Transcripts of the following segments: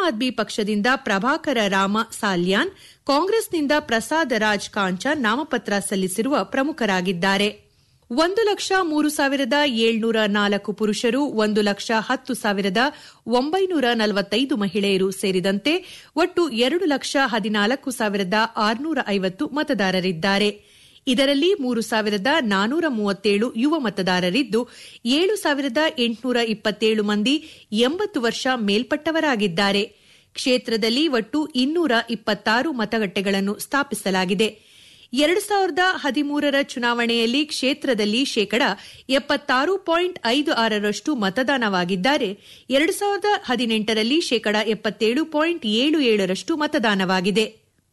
ಆದ್ಮಿ ಪಕ್ಷದಿಂದ ಪ್ರಭಾಕರ ರಾಮ ಸಾಲ್ಯಾನ್ ಕಾಂಗ್ರೆಸ್ನಿಂದ ಪ್ರಸಾದ ರಾಜ್ ಕಾಂಚನ್ ನಾಮಪತ್ರ ಸಲ್ಲಿಸಿರುವ ಪ್ರಮುಖರಾಗಿದ್ದಾರೆ ಒಂದು ಲಕ್ಷ ಮೂರು ಸಾವಿರದ ಏಳ್ನೂರ ನಾಲ್ಕು ಪುರುಷರು ಒಂದು ಲಕ್ಷ ಹತ್ತು ಸಾವಿರದ ಒಂಬೈನೂರ ನಲವತ್ತೈದು ಮಹಿಳೆಯರು ಸೇರಿದಂತೆ ಒಟ್ಟು ಎರಡು ಲಕ್ಷ ಹದಿನಾಲ್ಕು ಸಾವಿರದ ಆರುನೂರ ಐವತ್ತು ಮತದಾರರಿದ್ದಾರೆ ಇದರಲ್ಲಿ ಮೂರು ಸಾವಿರದ ನಾನೂರ ಮೂವತ್ತೇಳು ಯುವ ಮತದಾರರಿದ್ದು ಏಳು ಸಾವಿರದ ಎಂಟುನೂರ ಇಪ್ಪತ್ತೇಳು ಮಂದಿ ಎಂಬತ್ತು ವರ್ಷ ಮೇಲ್ಪಟ್ಟವರಾಗಿದ್ದಾರೆ ಕ್ಷೇತ್ರದಲ್ಲಿ ಒಟ್ಟು ಇನ್ನೂರ ಇಪ್ಪತ್ತಾರು ಮತಗಟ್ಟೆಗಳನ್ನು ಸ್ಥಾಪಿಸಲಾಗಿದೆ ಎರಡು ಸಾವಿರದ ಹದಿಮೂರರ ಚುನಾವಣೆಯಲ್ಲಿ ಕ್ಷೇತ್ರದಲ್ಲಿ ಶೇಕಡ ಎಪ್ಪತ್ತಾರು ಪಾಯಿಂಟ್ ಐದು ಆರರಷ್ಟು ಮತದಾನವಾಗಿದ್ದರೆ ಎರಡು ಸಾವಿರದ ಹದಿನೆಂಟರಲ್ಲಿ ಶೇಕಡ ಎಪ್ಪತ್ತೇಳು ಪಾಯಿಂಟ್ ಏಳು ಏಳರಷ್ಟು ಮತದಾನವಾಗಿದೆ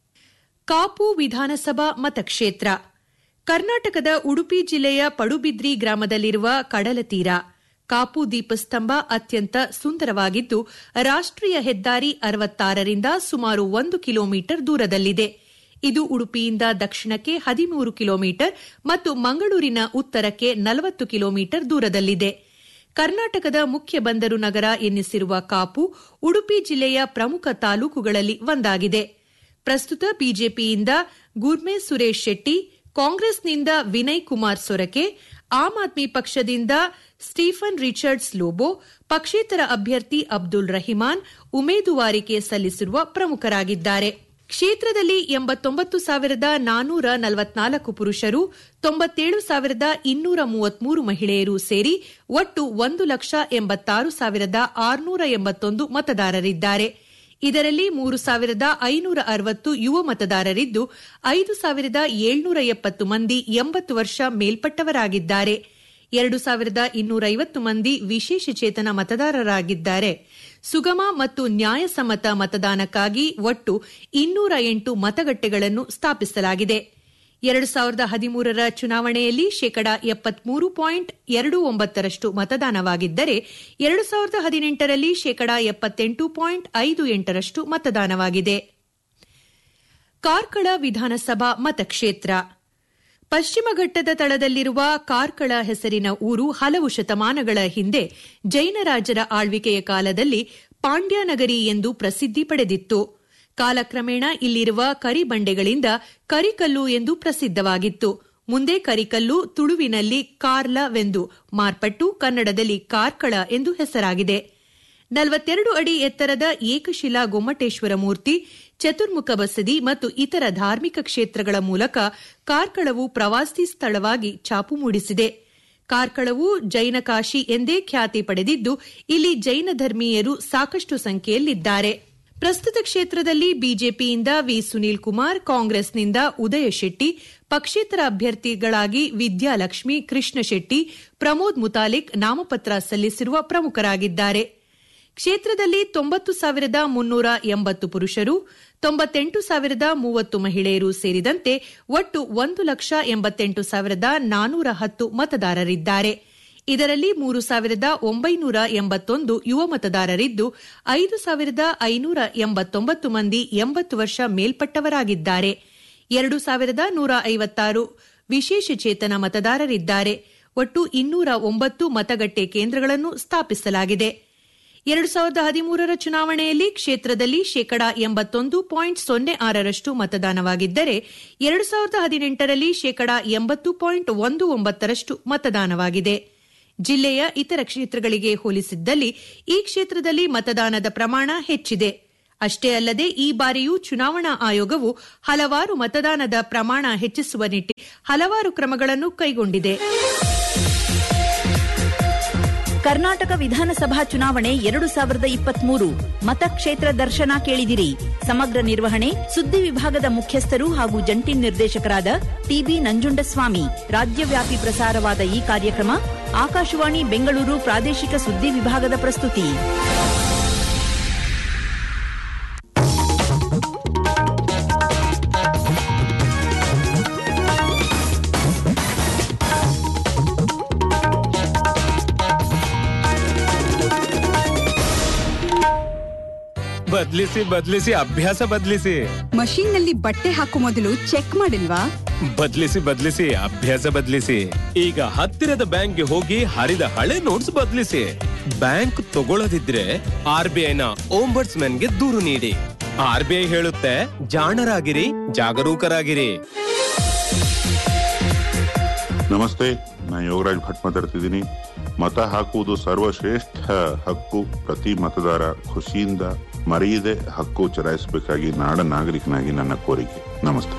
ಕಾಪು ವಿಧಾನಸಭಾ ಮತಕ್ಷೇತ್ರ ಕರ್ನಾಟಕದ ಉಡುಪಿ ಜಿಲ್ಲೆಯ ಪಡುಬಿದ್ರಿ ಗ್ರಾಮದಲ್ಲಿರುವ ಕಡಲತೀರ ಕಾಪು ದೀಪಸ್ತಂಭ ಅತ್ಯಂತ ಸುಂದರವಾಗಿದ್ದು ರಾಷ್ಟ್ರೀಯ ಹೆದ್ದಾರಿ ಅರವತ್ತಾರರಿಂದ ಸುಮಾರು ಒಂದು ಕಿಲೋಮೀಟರ್ ದೂರದಲ್ಲಿದೆ ಇದು ಉಡುಪಿಯಿಂದ ದಕ್ಷಿಣಕ್ಕೆ ಹದಿಮೂರು ಕಿಲೋಮೀಟರ್ ಮತ್ತು ಮಂಗಳೂರಿನ ಉತ್ತರಕ್ಕೆ ನಲವತ್ತು ಕಿಲೋಮೀಟರ್ ದೂರದಲ್ಲಿದೆ ಕರ್ನಾಟಕದ ಮುಖ್ಯ ಬಂದರು ನಗರ ಎನ್ನಿಸಿರುವ ಕಾಪು ಉಡುಪಿ ಜಿಲ್ಲೆಯ ಪ್ರಮುಖ ತಾಲೂಕುಗಳಲ್ಲಿ ಒಂದಾಗಿದೆ ಪ್ರಸ್ತುತ ಬಿಜೆಪಿಯಿಂದ ಗುರ್ಮೆ ಸುರೇಶ್ ಶೆಟ್ಟಿ ಕಾಂಗ್ರೆಸ್ನಿಂದ ವಿನಯ್ ಕುಮಾರ್ ಸೊರಕೆ ಆಮ್ ಆದ್ಮಿ ಪಕ್ಷದಿಂದ ಸ್ಟೀಫನ್ ರಿಚರ್ಡ್ಸ್ ಲೋಬೋ ಪಕ್ಷೇತರ ಅಭ್ಯರ್ಥಿ ಅಬ್ದುಲ್ ರಹಿಮಾನ್ ಉಮೇದುವಾರಿಕೆ ಸಲ್ಲಿಸಿರುವ ಪ್ರಮುಖರಾಗಿದ್ದಾರೆ ಕ್ಷೇತ್ರದಲ್ಲಿ ಎಂಬತ್ತೊಂಬತ್ತು ಸಾವಿರದ ನಾನೂರ ನಲವತ್ನಾಲ್ಕು ಪುರುಷರು ತೊಂಬತ್ತೇಳು ಸಾವಿರದ ಇನ್ನೂರ ಮೂವತ್ಮೂರು ಮಹಿಳೆಯರು ಸೇರಿ ಒಟ್ಟು ಒಂದು ಲಕ್ಷ ಎಂಬತ್ತಾರು ಸಾವಿರದ ಆರುನೂರ ಎಂಬತ್ತೊಂದು ಮತದಾರರಿದ್ದಾರೆ ಇದರಲ್ಲಿ ಮೂರು ಸಾವಿರದ ಐನೂರ ಅರವತ್ತು ಯುವ ಮತದಾರರಿದ್ದು ಐದು ಸಾವಿರದ ಏಳ್ನೂರ ಎಪ್ಪತ್ತು ಮಂದಿ ಎಂಬತ್ತು ವರ್ಷ ಮೇಲ್ಪಟ್ಟವರಾಗಿದ್ದಾರೆ ಎರಡು ಸಾವಿರದ ಇನ್ನೂರೈವತ್ತು ಮಂದಿ ವಿಶೇಷಚೇತನ ಮತದಾರರಾಗಿದ್ದಾರೆ ಸುಗಮ ಮತ್ತು ನ್ಯಾಯಸಮ್ಮತ ಮತದಾನಕ್ಕಾಗಿ ಒಟ್ಟು ಇನ್ನೂರ ಎಂಟು ಮತಗಟ್ಟೆಗಳನ್ನು ಸ್ಥಾಪಿಸಲಾಗಿದೆ ಎರಡು ಸಾವಿರದ ಹದಿಮೂರರ ಚುನಾವಣೆಯಲ್ಲಿ ಶೇಕಡಾ ಎಪ್ಪತ್ಮೂರು ಪಾಯಿಂಟ್ ಎರಡು ಒಂಬತ್ತರಷ್ಟು ಮತದಾನವಾಗಿದ್ದರೆ ಎರಡು ಸಾವಿರದ ಹದಿನೆಂಟರಲ್ಲಿ ಶೇಕಡಾ ಎಪ್ಪತ್ತೆಂಟು ಪಾಯಿಂಟ್ ಐದು ಎಂಟರಷ್ಟು ಮತದಾನವಾಗಿದೆ ಕಾರ್ಕಳ ವಿಧಾನಸಭಾ ಮತಕ್ಷೇತ್ರ ಪಶ್ಚಿಮ ಘಟ್ಟದ ತಳದಲ್ಲಿರುವ ಕಾರ್ಕಳ ಹೆಸರಿನ ಊರು ಹಲವು ಶತಮಾನಗಳ ಹಿಂದೆ ಜೈನರಾಜರ ಆಳ್ವಿಕೆಯ ಕಾಲದಲ್ಲಿ ಪಾಂಡ್ಯನಗರಿ ಎಂದು ಪ್ರಸಿದ್ಧಿ ಪಡೆದಿತ್ತು ಕಾಲಕ್ರಮೇಣ ಇಲ್ಲಿರುವ ಕರಿಬಂಡೆಗಳಿಂದ ಕರಿಕಲ್ಲು ಎಂದು ಪ್ರಸಿದ್ಧವಾಗಿತ್ತು ಮುಂದೆ ಕರಿಕಲ್ಲು ತುಳುವಿನಲ್ಲಿ ಕಾರ್ಲವೆಂದು ಮಾರ್ಪಟ್ಟು ಕನ್ನಡದಲ್ಲಿ ಕಾರ್ಕಳ ಎಂದು ಹೆಸರಾಗಿದೆ ನಲವತ್ತೆರಡು ಅಡಿ ಎತ್ತರದ ಏಕಶಿಲಾ ಗೊಮ್ಮಟೇಶ್ವರ ಮೂರ್ತಿ ಚತುರ್ಮುಖ ಬಸದಿ ಮತ್ತು ಇತರ ಧಾರ್ಮಿಕ ಕ್ಷೇತ್ರಗಳ ಮೂಲಕ ಕಾರ್ಕಳವು ಪ್ರವಾಸಿ ಸ್ಥಳವಾಗಿ ಛಾಪು ಮೂಡಿಸಿದೆ ಕಾರ್ಕಳವು ಜೈನ ಕಾಶಿ ಎಂದೇ ಖ್ಯಾತಿ ಪಡೆದಿದ್ದು ಇಲ್ಲಿ ಜೈನ ಧರ್ಮೀಯರು ಸಾಕಷ್ಟು ಸಂಖ್ಯೆಯಲ್ಲಿದ್ದಾರೆ ಪ್ರಸ್ತುತ ಕ್ಷೇತ್ರದಲ್ಲಿ ಬಿಜೆಪಿಯಿಂದ ವಿ ಸುನೀಲ್ ಕುಮಾರ್ ಕಾಂಗ್ರೆಸ್ನಿಂದ ಉದಯ ಶೆಟ್ಟಿ ಪಕ್ಷೇತರ ಅಭ್ಯರ್ಥಿಗಳಾಗಿ ವಿದ್ಯಾಲಕ್ಷ್ಮಿ ಕೃಷ್ಣ ಶೆಟ್ಟಿ ಪ್ರಮೋದ್ ಮುತಾಲಿಕ್ ನಾಮಪತ್ರ ಸಲ್ಲಿಸಿರುವ ಪ್ರಮುಖರಾಗಿದ್ದಾರೆ ಕ್ಷೇತ್ರದಲ್ಲಿ ತೊಂಬತ್ತು ಸಾವಿರದ ಮುನ್ನೂರ ಎಂಬತ್ತು ಪುರುಷರು ತೊಂಬತ್ತೆಂಟು ಸಾವಿರದ ಮೂವತ್ತು ಮಹಿಳೆಯರು ಸೇರಿದಂತೆ ಒಟ್ಟು ಒಂದು ಲಕ್ಷ ಎಂಬತ್ತೆಂಟು ಸಾವಿರದ ನಾನೂರ ಹತ್ತು ಮತದಾರರಿದ್ದಾರೆ ಇದರಲ್ಲಿ ಮೂರು ಸಾವಿರದ ಒಂಬೈನೂರ ಎಂಬತ್ತೊಂದು ಯುವ ಮತದಾರರಿದ್ದು ಐದು ಸಾವಿರದ ಐನೂರ ಎಂಬತ್ತೊಂಬತ್ತು ಮಂದಿ ಎಂಬತ್ತು ವರ್ಷ ಮೇಲ್ಪಟ್ಟವರಾಗಿದ್ದಾರೆ ಎರಡು ಸಾವಿರದ ನೂರ ಐವತ್ತಾರು ವಿಶೇಷಚೇತನ ಮತದಾರರಿದ್ದಾರೆ ಒಟ್ಟು ಇನ್ನೂರ ಒಂಬತ್ತು ಮತಗಟ್ಟೆ ಕೇಂದ್ರಗಳನ್ನು ಸ್ಥಾಪಿಸಲಾಗಿದೆ ಎರಡು ಸಾವಿರದ ಹದಿಮೂರರ ಚುನಾವಣೆಯಲ್ಲಿ ಕ್ಷೇತ್ರದಲ್ಲಿ ಶೇಕಡಾ ಎಂಬತ್ತೊಂದು ಪಾಯಿಂಟ್ ಸೊನ್ನೆ ಆರರಷ್ಟು ಮತದಾನವಾಗಿದ್ದರೆ ಎರಡು ಸಾವಿರದ ಹದಿನೆಂಟರಲ್ಲಿ ಶೇಕಡಾ ಎಂಬತ್ತು ಪಾಯಿಂಟ್ ಒಂದು ಒಂಬತ್ತರಷ್ಟು ಮತದಾನವಾಗಿದೆ ಜಿಲ್ಲೆಯ ಇತರ ಕ್ಷೇತ್ರಗಳಿಗೆ ಹೋಲಿಸಿದ್ದಲ್ಲಿ ಈ ಕ್ಷೇತ್ರದಲ್ಲಿ ಮತದಾನದ ಪ್ರಮಾಣ ಹೆಚ್ಚಿದೆ ಅಷ್ಟೇ ಅಲ್ಲದೆ ಈ ಬಾರಿಯೂ ಚುನಾವಣಾ ಆಯೋಗವು ಹಲವಾರು ಮತದಾನದ ಪ್ರಮಾಣ ಹೆಚ್ಚಿಸುವ ನಿಟ್ಟಿನಲ್ಲಿ ಹಲವಾರು ಕ್ರಮಗಳನ್ನು ಕೈಗೊಂಡಿದೆ ಕರ್ನಾಟಕ ವಿಧಾನಸಭಾ ಚುನಾವಣೆ ಎರಡು ಸಾವಿರದ ಇಪ್ಪತ್ಮೂರು ಮತಕ್ಷೇತ್ರ ದರ್ಶನ ಕೇಳಿದಿರಿ ಸಮಗ್ರ ನಿರ್ವಹಣೆ ಸುದ್ದಿ ವಿಭಾಗದ ಮುಖ್ಯಸ್ಥರು ಹಾಗೂ ಜಂಟಿ ನಿರ್ದೇಶಕರಾದ ಟಿಬಿ ನಂಜುಂಡಸ್ವಾಮಿ ರಾಜ್ಯವ್ಯಾಪಿ ಪ್ರಸಾರವಾದ ಈ ಕಾರ್ಯಕ್ರಮ ಆಕಾಶವಾಣಿ ಬೆಂಗಳೂರು ಪ್ರಾದೇಶಿಕ ಸುದ್ದಿ ವಿಭಾಗದ ಪ್ರಸ್ತುತಿ ಬದ್ಲಿಸಿ ಬದ್ಲಿಸಿ ಅಭ್ಯಾಸ ಬದ್ಲಿಸಿ ಮಷೀನ್ ನಲ್ಲಿ ಬಟ್ಟೆ ಹಾಕೋ ಮೊದಲು ಚೆಕ್ ಮಾಡಿಲ್ವಾ ಬದ್ಲಿಸಿ ಬದ್ಲಿಸಿ ಅಭ್ಯಾಸ ಬದ್ಲಿಸಿ ಈಗ ಹತ್ತಿರದ ಬ್ಯಾಂಕ್ಗೆ ಹೋಗಿ ಹರಿದ ಹಳೆ ನೋಟ್ಸ್ ಬದ್ಲಿಸಿ ಬ್ಯಾಂಕ್ ತಗೊಳ್ಳದಿದ್ರೆ ಆರ್ ಬಿ ಐನ ಗೆ ದೂರು ನೀಡಿ ಆರ್ ಬಿ ಐ ಹೇಳುತ್ತೆ ಜಾಣರಾಗಿರಿ ಜಾಗರೂಕರಾಗಿರಿ ನಮಸ್ತೆ ನಾನು ಯೋಗರಾಜ್ ಭಟ್ ಮಾತಾಡ್ತಿದ್ದೀನಿ ಮತ ಹಾಕುವುದು ಸರ್ವಶ್ರೇಷ್ಠ ಹಕ್ಕು ಪ್ರತಿ ಮತದಾರ ಖುಷಿಯಿಂದ ಮರೆಯದೆ ಹಕ್ಕು ಚಲಾಯಿಸಬೇಕಾಗಿ ನಾಡ ನಾಗರಿಕನಾಗಿ ನನ್ನ ಕೋರಿಕೆ ನಮಸ್ತೆ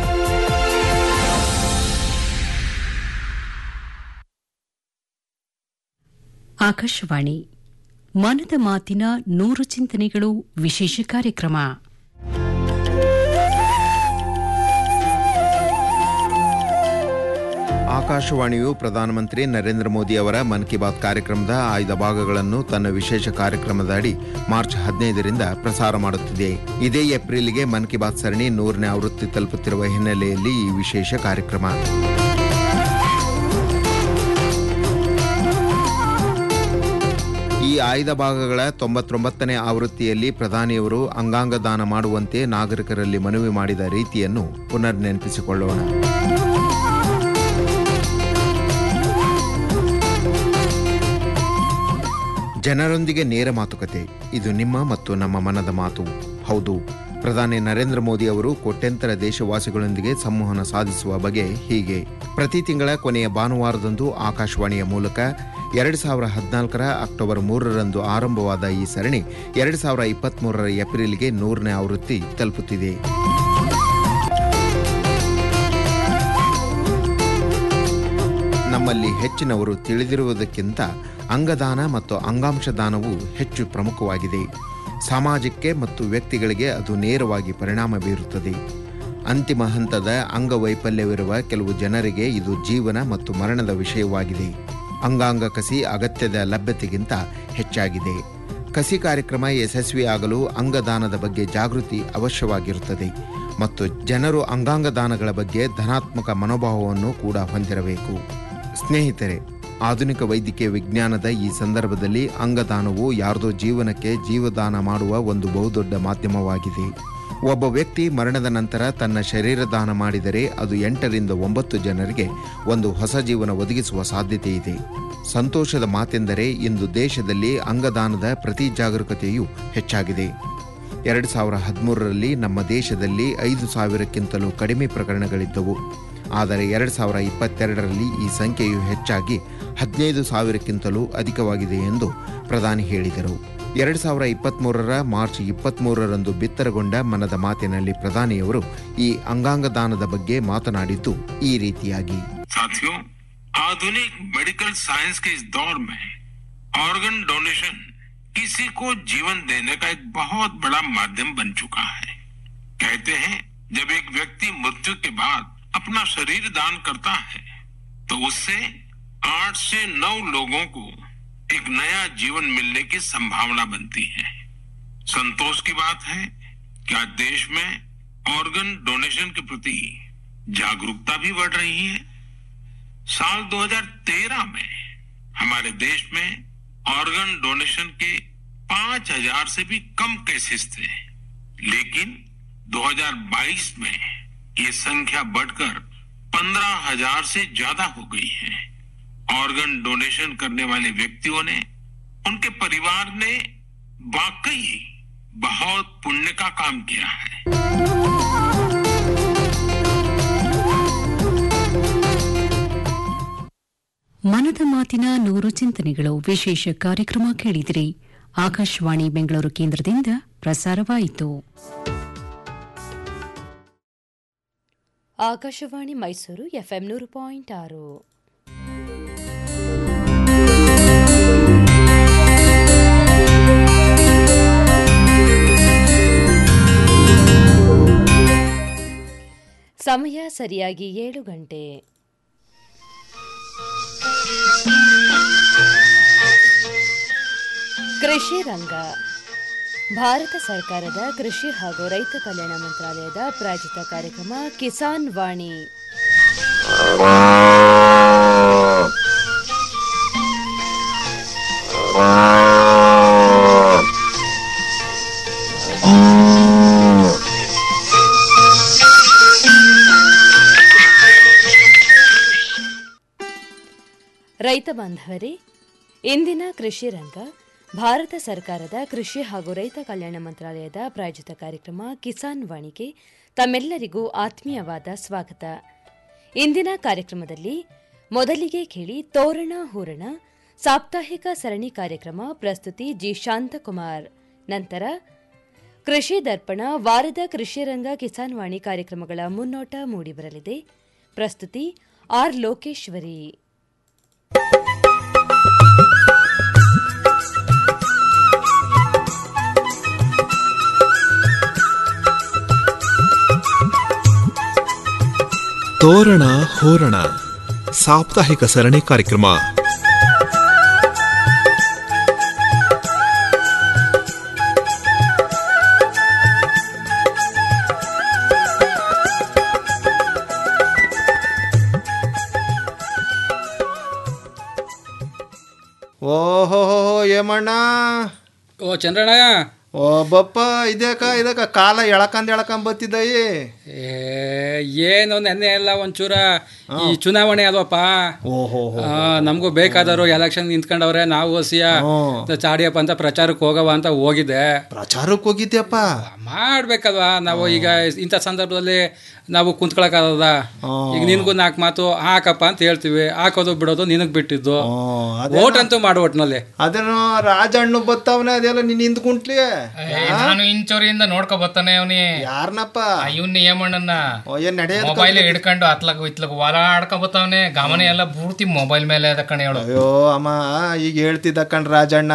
ಆಕಾಶವಾಣಿ ಮನದ ಮಾತಿನ ನೂರು ಚಿಂತನೆಗಳು ವಿಶೇಷ ಕಾರ್ಯಕ್ರಮ ಆಕಾಶವಾಣಿಯು ಪ್ರಧಾನಮಂತ್ರಿ ನರೇಂದ್ರ ಮೋದಿ ಅವರ ಮನ್ ಕಿ ಬಾತ್ ಕಾರ್ಯಕ್ರಮದ ಆಯ್ದ ಭಾಗಗಳನ್ನು ತನ್ನ ವಿಶೇಷ ಕಾರ್ಯಕ್ರಮದ ಅಡಿ ಮಾರ್ಚ್ ಹದಿನೈದರಿಂದ ಪ್ರಸಾರ ಮಾಡುತ್ತಿದೆ ಇದೇ ಏಪ್ರಿಲ್ಗೆ ಮನ್ ಕಿ ಬಾತ್ ಸರಣಿ ನೂರನೇ ಆವೃತ್ತಿ ತಲುಪುತ್ತಿರುವ ಹಿನ್ನೆಲೆಯಲ್ಲಿ ಈ ವಿಶೇಷ ಕಾರ್ಯಕ್ರಮ ಈ ಆಯ್ದ ಭಾಗಗಳ ತೊಂಬತ್ತೊಂಬತ್ತನೇ ಆವೃತ್ತಿಯಲ್ಲಿ ಪ್ರಧಾನಿಯವರು ಅಂಗಾಂಗ ದಾನ ಮಾಡುವಂತೆ ನಾಗರಿಕರಲ್ಲಿ ಮನವಿ ಮಾಡಿದ ರೀತಿಯನ್ನು ಪುನರ್ ನೆನಪಿಸಿಕೊಳ್ಳೋಣ ಜನರೊಂದಿಗೆ ನೇರ ಮಾತುಕತೆ ಇದು ನಿಮ್ಮ ಮತ್ತು ನಮ್ಮ ಮನದ ಮಾತು ಹೌದು ಪ್ರಧಾನಿ ನರೇಂದ್ರ ಮೋದಿ ಅವರು ಕೋಟ್ಯಂತರ ದೇಶವಾಸಿಗಳೊಂದಿಗೆ ಸಂವಹನ ಸಾಧಿಸುವ ಬಗೆ ಹೀಗೆ ಪ್ರತಿ ತಿಂಗಳ ಕೊನೆಯ ಭಾನುವಾರದಂದು ಆಕಾಶವಾಣಿಯ ಮೂಲಕ ಎರಡು ಸಾವಿರ ಹದಿನಾಲ್ಕರ ಅಕ್ಟೋಬರ್ ಮೂರರಂದು ಆರಂಭವಾದ ಈ ಸರಣಿ ಎರಡು ಸಾವಿರ ಇಪ್ಪತ್ಮೂರರ ಏಪ್ರಿಲ್ಗೆ ನೂರನೇ ಆವೃತ್ತಿ ತಲುಪುತ್ತಿದೆ ನಮ್ಮಲ್ಲಿ ಹೆಚ್ಚಿನವರು ತಿಳಿದಿರುವುದಕ್ಕಿಂತ ಅಂಗದಾನ ಮತ್ತು ಅಂಗಾಂಶ ದಾನವು ಹೆಚ್ಚು ಪ್ರಮುಖವಾಗಿದೆ ಸಮಾಜಕ್ಕೆ ಮತ್ತು ವ್ಯಕ್ತಿಗಳಿಗೆ ಅದು ನೇರವಾಗಿ ಪರಿಣಾಮ ಬೀರುತ್ತದೆ ಅಂತಿಮ ಹಂತದ ಅಂಗವೈಫಲ್ಯವಿರುವ ಕೆಲವು ಜನರಿಗೆ ಇದು ಜೀವನ ಮತ್ತು ಮರಣದ ವಿಷಯವಾಗಿದೆ ಅಂಗಾಂಗ ಕಸಿ ಅಗತ್ಯದ ಲಭ್ಯತೆಗಿಂತ ಹೆಚ್ಚಾಗಿದೆ ಕಸಿ ಕಾರ್ಯಕ್ರಮ ಯಶಸ್ವಿಯಾಗಲು ಅಂಗದಾನದ ಬಗ್ಗೆ ಜಾಗೃತಿ ಅವಶ್ಯವಾಗಿರುತ್ತದೆ ಮತ್ತು ಜನರು ಅಂಗಾಂಗ ದಾನಗಳ ಬಗ್ಗೆ ಧನಾತ್ಮಕ ಮನೋಭಾವವನ್ನು ಕೂಡ ಹೊಂದಿರಬೇಕು ಸ್ನೇಹಿತರೆ ಆಧುನಿಕ ವೈದ್ಯಕೀಯ ವಿಜ್ಞಾನದ ಈ ಸಂದರ್ಭದಲ್ಲಿ ಅಂಗದಾನವು ಯಾರದೋ ಜೀವನಕ್ಕೆ ಜೀವದಾನ ಮಾಡುವ ಒಂದು ಬಹುದೊಡ್ಡ ಮಾಧ್ಯಮವಾಗಿದೆ ಒಬ್ಬ ವ್ಯಕ್ತಿ ಮರಣದ ನಂತರ ತನ್ನ ಶರೀರ ದಾನ ಮಾಡಿದರೆ ಅದು ಎಂಟರಿಂದ ಒಂಬತ್ತು ಜನರಿಗೆ ಒಂದು ಹೊಸ ಜೀವನ ಒದಗಿಸುವ ಸಾಧ್ಯತೆ ಇದೆ ಸಂತೋಷದ ಮಾತೆಂದರೆ ಇಂದು ದೇಶದಲ್ಲಿ ಅಂಗದಾನದ ಪ್ರತಿ ಜಾಗರೂಕತೆಯೂ ಹೆಚ್ಚಾಗಿದೆ ಎರಡು ಸಾವಿರ ಹದಿಮೂರರಲ್ಲಿ ನಮ್ಮ ದೇಶದಲ್ಲಿ ಐದು ಸಾವಿರಕ್ಕಿಂತಲೂ ಕಡಿಮೆ ಪ್ರಕರಣಗಳಿದ್ದವು ಆದರೆ ಎರಡು ಸಾವಿರ ಇಪ್ಪತ್ತೆರಡರಲ್ಲಿ ಈ ಸಂಖ್ಯೆಯು ಹೆಚ್ಚಾಗಿ ಹದಿನೈದು ಸಾವಿರಕ್ಕಿಂತಲೂ ಅಧಿಕವಾಗಿದೆ ಎಂದು ಪ್ರಧಾನಿ ಹೇಳಿದರು ಎರಡು ಸಾವಿರ ಇಪ್ಪತ್ಮೂರರ ಮಾರ್ಚ್ ಇಪ್ಪತ್ಮೂರರಂದು ಬಿತ್ತರಗೊಂಡ ಮನದ ಮಾತಿನಲ್ಲಿ ಪ್ರಧಾನಿಯವರು ಈ ಅಂಗಾಂಗ ದಾನದ ಬಗ್ಗೆ ಮಾತನಾಡಿದ್ದು ಈ ರೀತಿಯಾಗಿ साथियों आधुनिक मेडिकल साइंस के इस दौर में ऑर्गन डोनेशन किसी को जीवन देने का एक बहुत बड़ा माध्यम बन चुका है कहते हैं जब एक व्यक्ति मृत्यु के बाद अपना शरीर दान करता है तो उससे आठ से नौ लोगों को एक नया जीवन मिलने की संभावना बनती है संतोष की बात है कि आज देश में ऑर्गन डोनेशन के प्रति जागरूकता भी बढ़ रही है साल 2013 में हमारे देश में ऑर्गन डोनेशन के 5000 से भी कम केसेस थे लेकिन 2022 में ये संख्या बढ़कर 15000 से ज्यादा हो गई है ऑर्गन डोनेशन करने वाले व्यक्तियों ने उनके परिवार ने वाकई बहुत पुण्य का काम किया है ಮನದ ಮಾತಿನ ನೂರು ಚಿಂತನೆಗಳು ವಿಶೇಷ ಕಾರ್ಯಕ್ರಮ ಕೇಳಿದಿರಿ ಆಕಾಶವಾಣಿ ಬೆಂಗಳೂರು ಕೇಂದ್ರದಿಂದ ಪ್ರಸಾರವಾಯಿತು ಆಕಾಶವಾಣಿ ಮೈಸೂರು ಎಫ್ಎಂ ನೂರು ಪಾಯಿಂಟ್ ಆರು ಸಮಯ ಸರಿಯಾಗಿ ಏಳು ಗಂಟೆ ಕೃಷಿ ರಂಗ ಭಾರತ ಸರ್ಕಾರದ ಕೃಷಿ ಹಾಗೂ ರೈತ ಕಲ್ಯಾಣ ಮಂತ್ರಾಲಯದ ಪ್ರಾಯೋಜಿತ ಕಾರ್ಯಕ್ರಮ ಕಿಸಾನ್ ವಾಣಿ ರೈತ ಬಾಂಧವರೇ ಇಂದಿನ ಕೃಷಿ ರಂಗ ಭಾರತ ಸರ್ಕಾರದ ಕೃಷಿ ಹಾಗೂ ರೈತ ಕಲ್ಯಾಣ ಮಂತ್ರಾಲಯದ ಪ್ರಾಯೋಜಿತ ಕಾರ್ಯಕ್ರಮ ಕಿಸಾನ್ ವಾಣಿಗೆ ತಮ್ಮೆಲ್ಲರಿಗೂ ಆತ್ಮೀಯವಾದ ಸ್ವಾಗತ ಇಂದಿನ ಕಾರ್ಯಕ್ರಮದಲ್ಲಿ ಮೊದಲಿಗೆ ಕೇಳಿ ತೋರಣ ಹೂರಣ ಸಾಪ್ತಾಹಿಕ ಸರಣಿ ಕಾರ್ಯಕ್ರಮ ಪ್ರಸ್ತುತಿ ಜಿ ಶಾಂತಕುಮಾರ್ ನಂತರ ಕೃಷಿ ದರ್ಪಣ ವಾರದ ಕೃಷಿ ರಂಗ ಕಿಸಾನ್ ವಾಣಿ ಕಾರ್ಯಕ್ರಮಗಳ ಮುನ್ನೋಟ ಮೂಡಿಬರಲಿದೆ ಪ್ರಸ್ತುತಿ ಆರ್ ಲೋಕೇಶ್ವರಿ ತೋರಣ ಹೋರಣ ಸಾಪ್ತಾಹಿಕ ಸರಣಿ ಕಾರ್ಯಕ್ರಮ ಓಹೋ ಏಮಣ್ಣ ಓ ಚಂದ್ರಣ್ಣ ಓ ಬಪ್ಪ ಇದಕ್ಕ ಇದಕ್ಕ ಕಾಲ ಎಳಕಂದ್ ಎಳಕಂದ್ ಬತ್ತಿದ್ದಯಿ ಏ ಏನು ನೆನ್ನೆ ಎಲ್ಲ ಒಂಚೂರ ಈ ಚುನಾವಣೆ ಅಲ್ವಪ್ಪ ಓಹೋ ಆ, ನಮಗೂ ಬೇಕಾದವರು ಎಲೆಕ್ಷನ್ ನಿಂತ್ಕೊಂಡವ್ರೆ ನಾವು ಹಸಿಯ ಚಾಡಿಯಪ್ಪ ಅಂತ ಪ್ರಚಾರಕ್ಕೆ ಹೋಗವ ಅಂತ ಹೋಗಿದ್ದೆ ಪ್ರಚಾರಕ್ಕೆ ಹೋಗಿದ್ಯಪ್ಪ ಮಾಡ್ಬೇಕಲ್ವಾ ನಾವು ಈಗ ಇಂಥ ಸಂದರ್ಭದಲ್ಲಿ ನಾವು ಕುಂತ್ಕೊಳಕ್ಕಾಗದ ಈಗ ನಿನ್ಗೂ ನಾಲ್ಕು ಮಾತು ಹಾಕಪ್ಪ ಅಂತ ಹೇಳ್ತೀವಿ ಹಾಕೋದು ಬಿಡೋದು ನಿನಗ್ ಬಿಟ್ಟಿದ್ದು ಓಟ್ ಅಂತೂ ಮಾಡು ಒಟ್ನಲ್ಲಿ ಅದೇನೋ ರಾಜಣ್ಣು ಬತ್ತವನೆ ಅದೆಲ್ಲ ನೀನ್ ಹಿಂದ್ಕುಂಟ್ಲಿ ನಾನು ಇಂಚೋರಿಯಿಂದ ನೋಡ್ಕೊ ಬರ್ತಾನೆ ಅವನಿ ಯಾರನಪ್ಪ ಇವನ್ ಏಮಣ್ಣನ್ನ ಏನ್ ನಡೆಯೋದ್ ಮೊಬೈಲ್ ಹಿಡ್ಕೊಂಡು ಅತ್ಲಕ್ ಇತ್ಲಕ್ ಹೊಲ ಆಡ್ಕೊ ಬರ್ತಾವನೆ ಗಮನ ಎಲ್ಲ ಪೂರ್ತಿ ಮೊಬೈಲ್ ಮೇಲೆ ಅದ ಕಣೆ ಹೇಳು ಅಯ್ಯೋ ಅಮ್ಮ ಈಗ ಹೇಳ್ತಿದ್ದ ಕಣ್ ರಾಜಣ್ಣ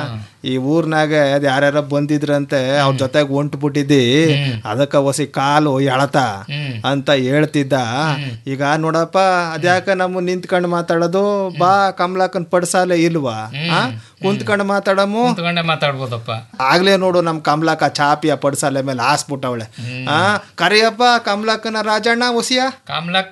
ಈ ಊರ್ನಾಗ ಅದ್ ಯಾರ್ಯಾರ ಬಂದಿದ್ರಂತೆ ಅವ್ರ ಜೊತೆಗ್ ಹೊಂಟು ಬಿಟ್ಟಿದ್ದಿ ಅದಕ್ಕ ಹೊಸಿ ಕಾಲು ಎಳತ ಅಂತ ಹೇಳ್ತಿದ್ದ ಈಗ ನೋಡಪ್ಪ ಅದ್ಯಾಕ ನಮ್ಮ ನಿಂತ್ಕೊಂಡು ಮಾತಾಡೋದು ಬಾ ಕಮಲಾಕನ್ ಪಡ್ಸಾಲೆ ಇಲ್ವಾ ಆ? ಕುಂತ್ಕೊಂಡು ಮಾತಾಡಮು ಕುಂತ್ಕೊಂಡೆ ಮಾತಾಡ್ಬೋದಪ್ಪ ಆಗ್ಲೇ ನೋಡು ನಮ್ ಕಮಲಾಕ ಚಾಪಿಯ ಪಡ್ಸಾಲೆ ಮೇಲೆ ಹಾಸ್ಬಿಟ್ಟವಳೆ ಆ ಕರಿಯಪ್ಪ ಕಮಲಾಕನ ರಾಜಣ್ಣ ಹೊಸಿಯ ಕಮಲಕ್ಕ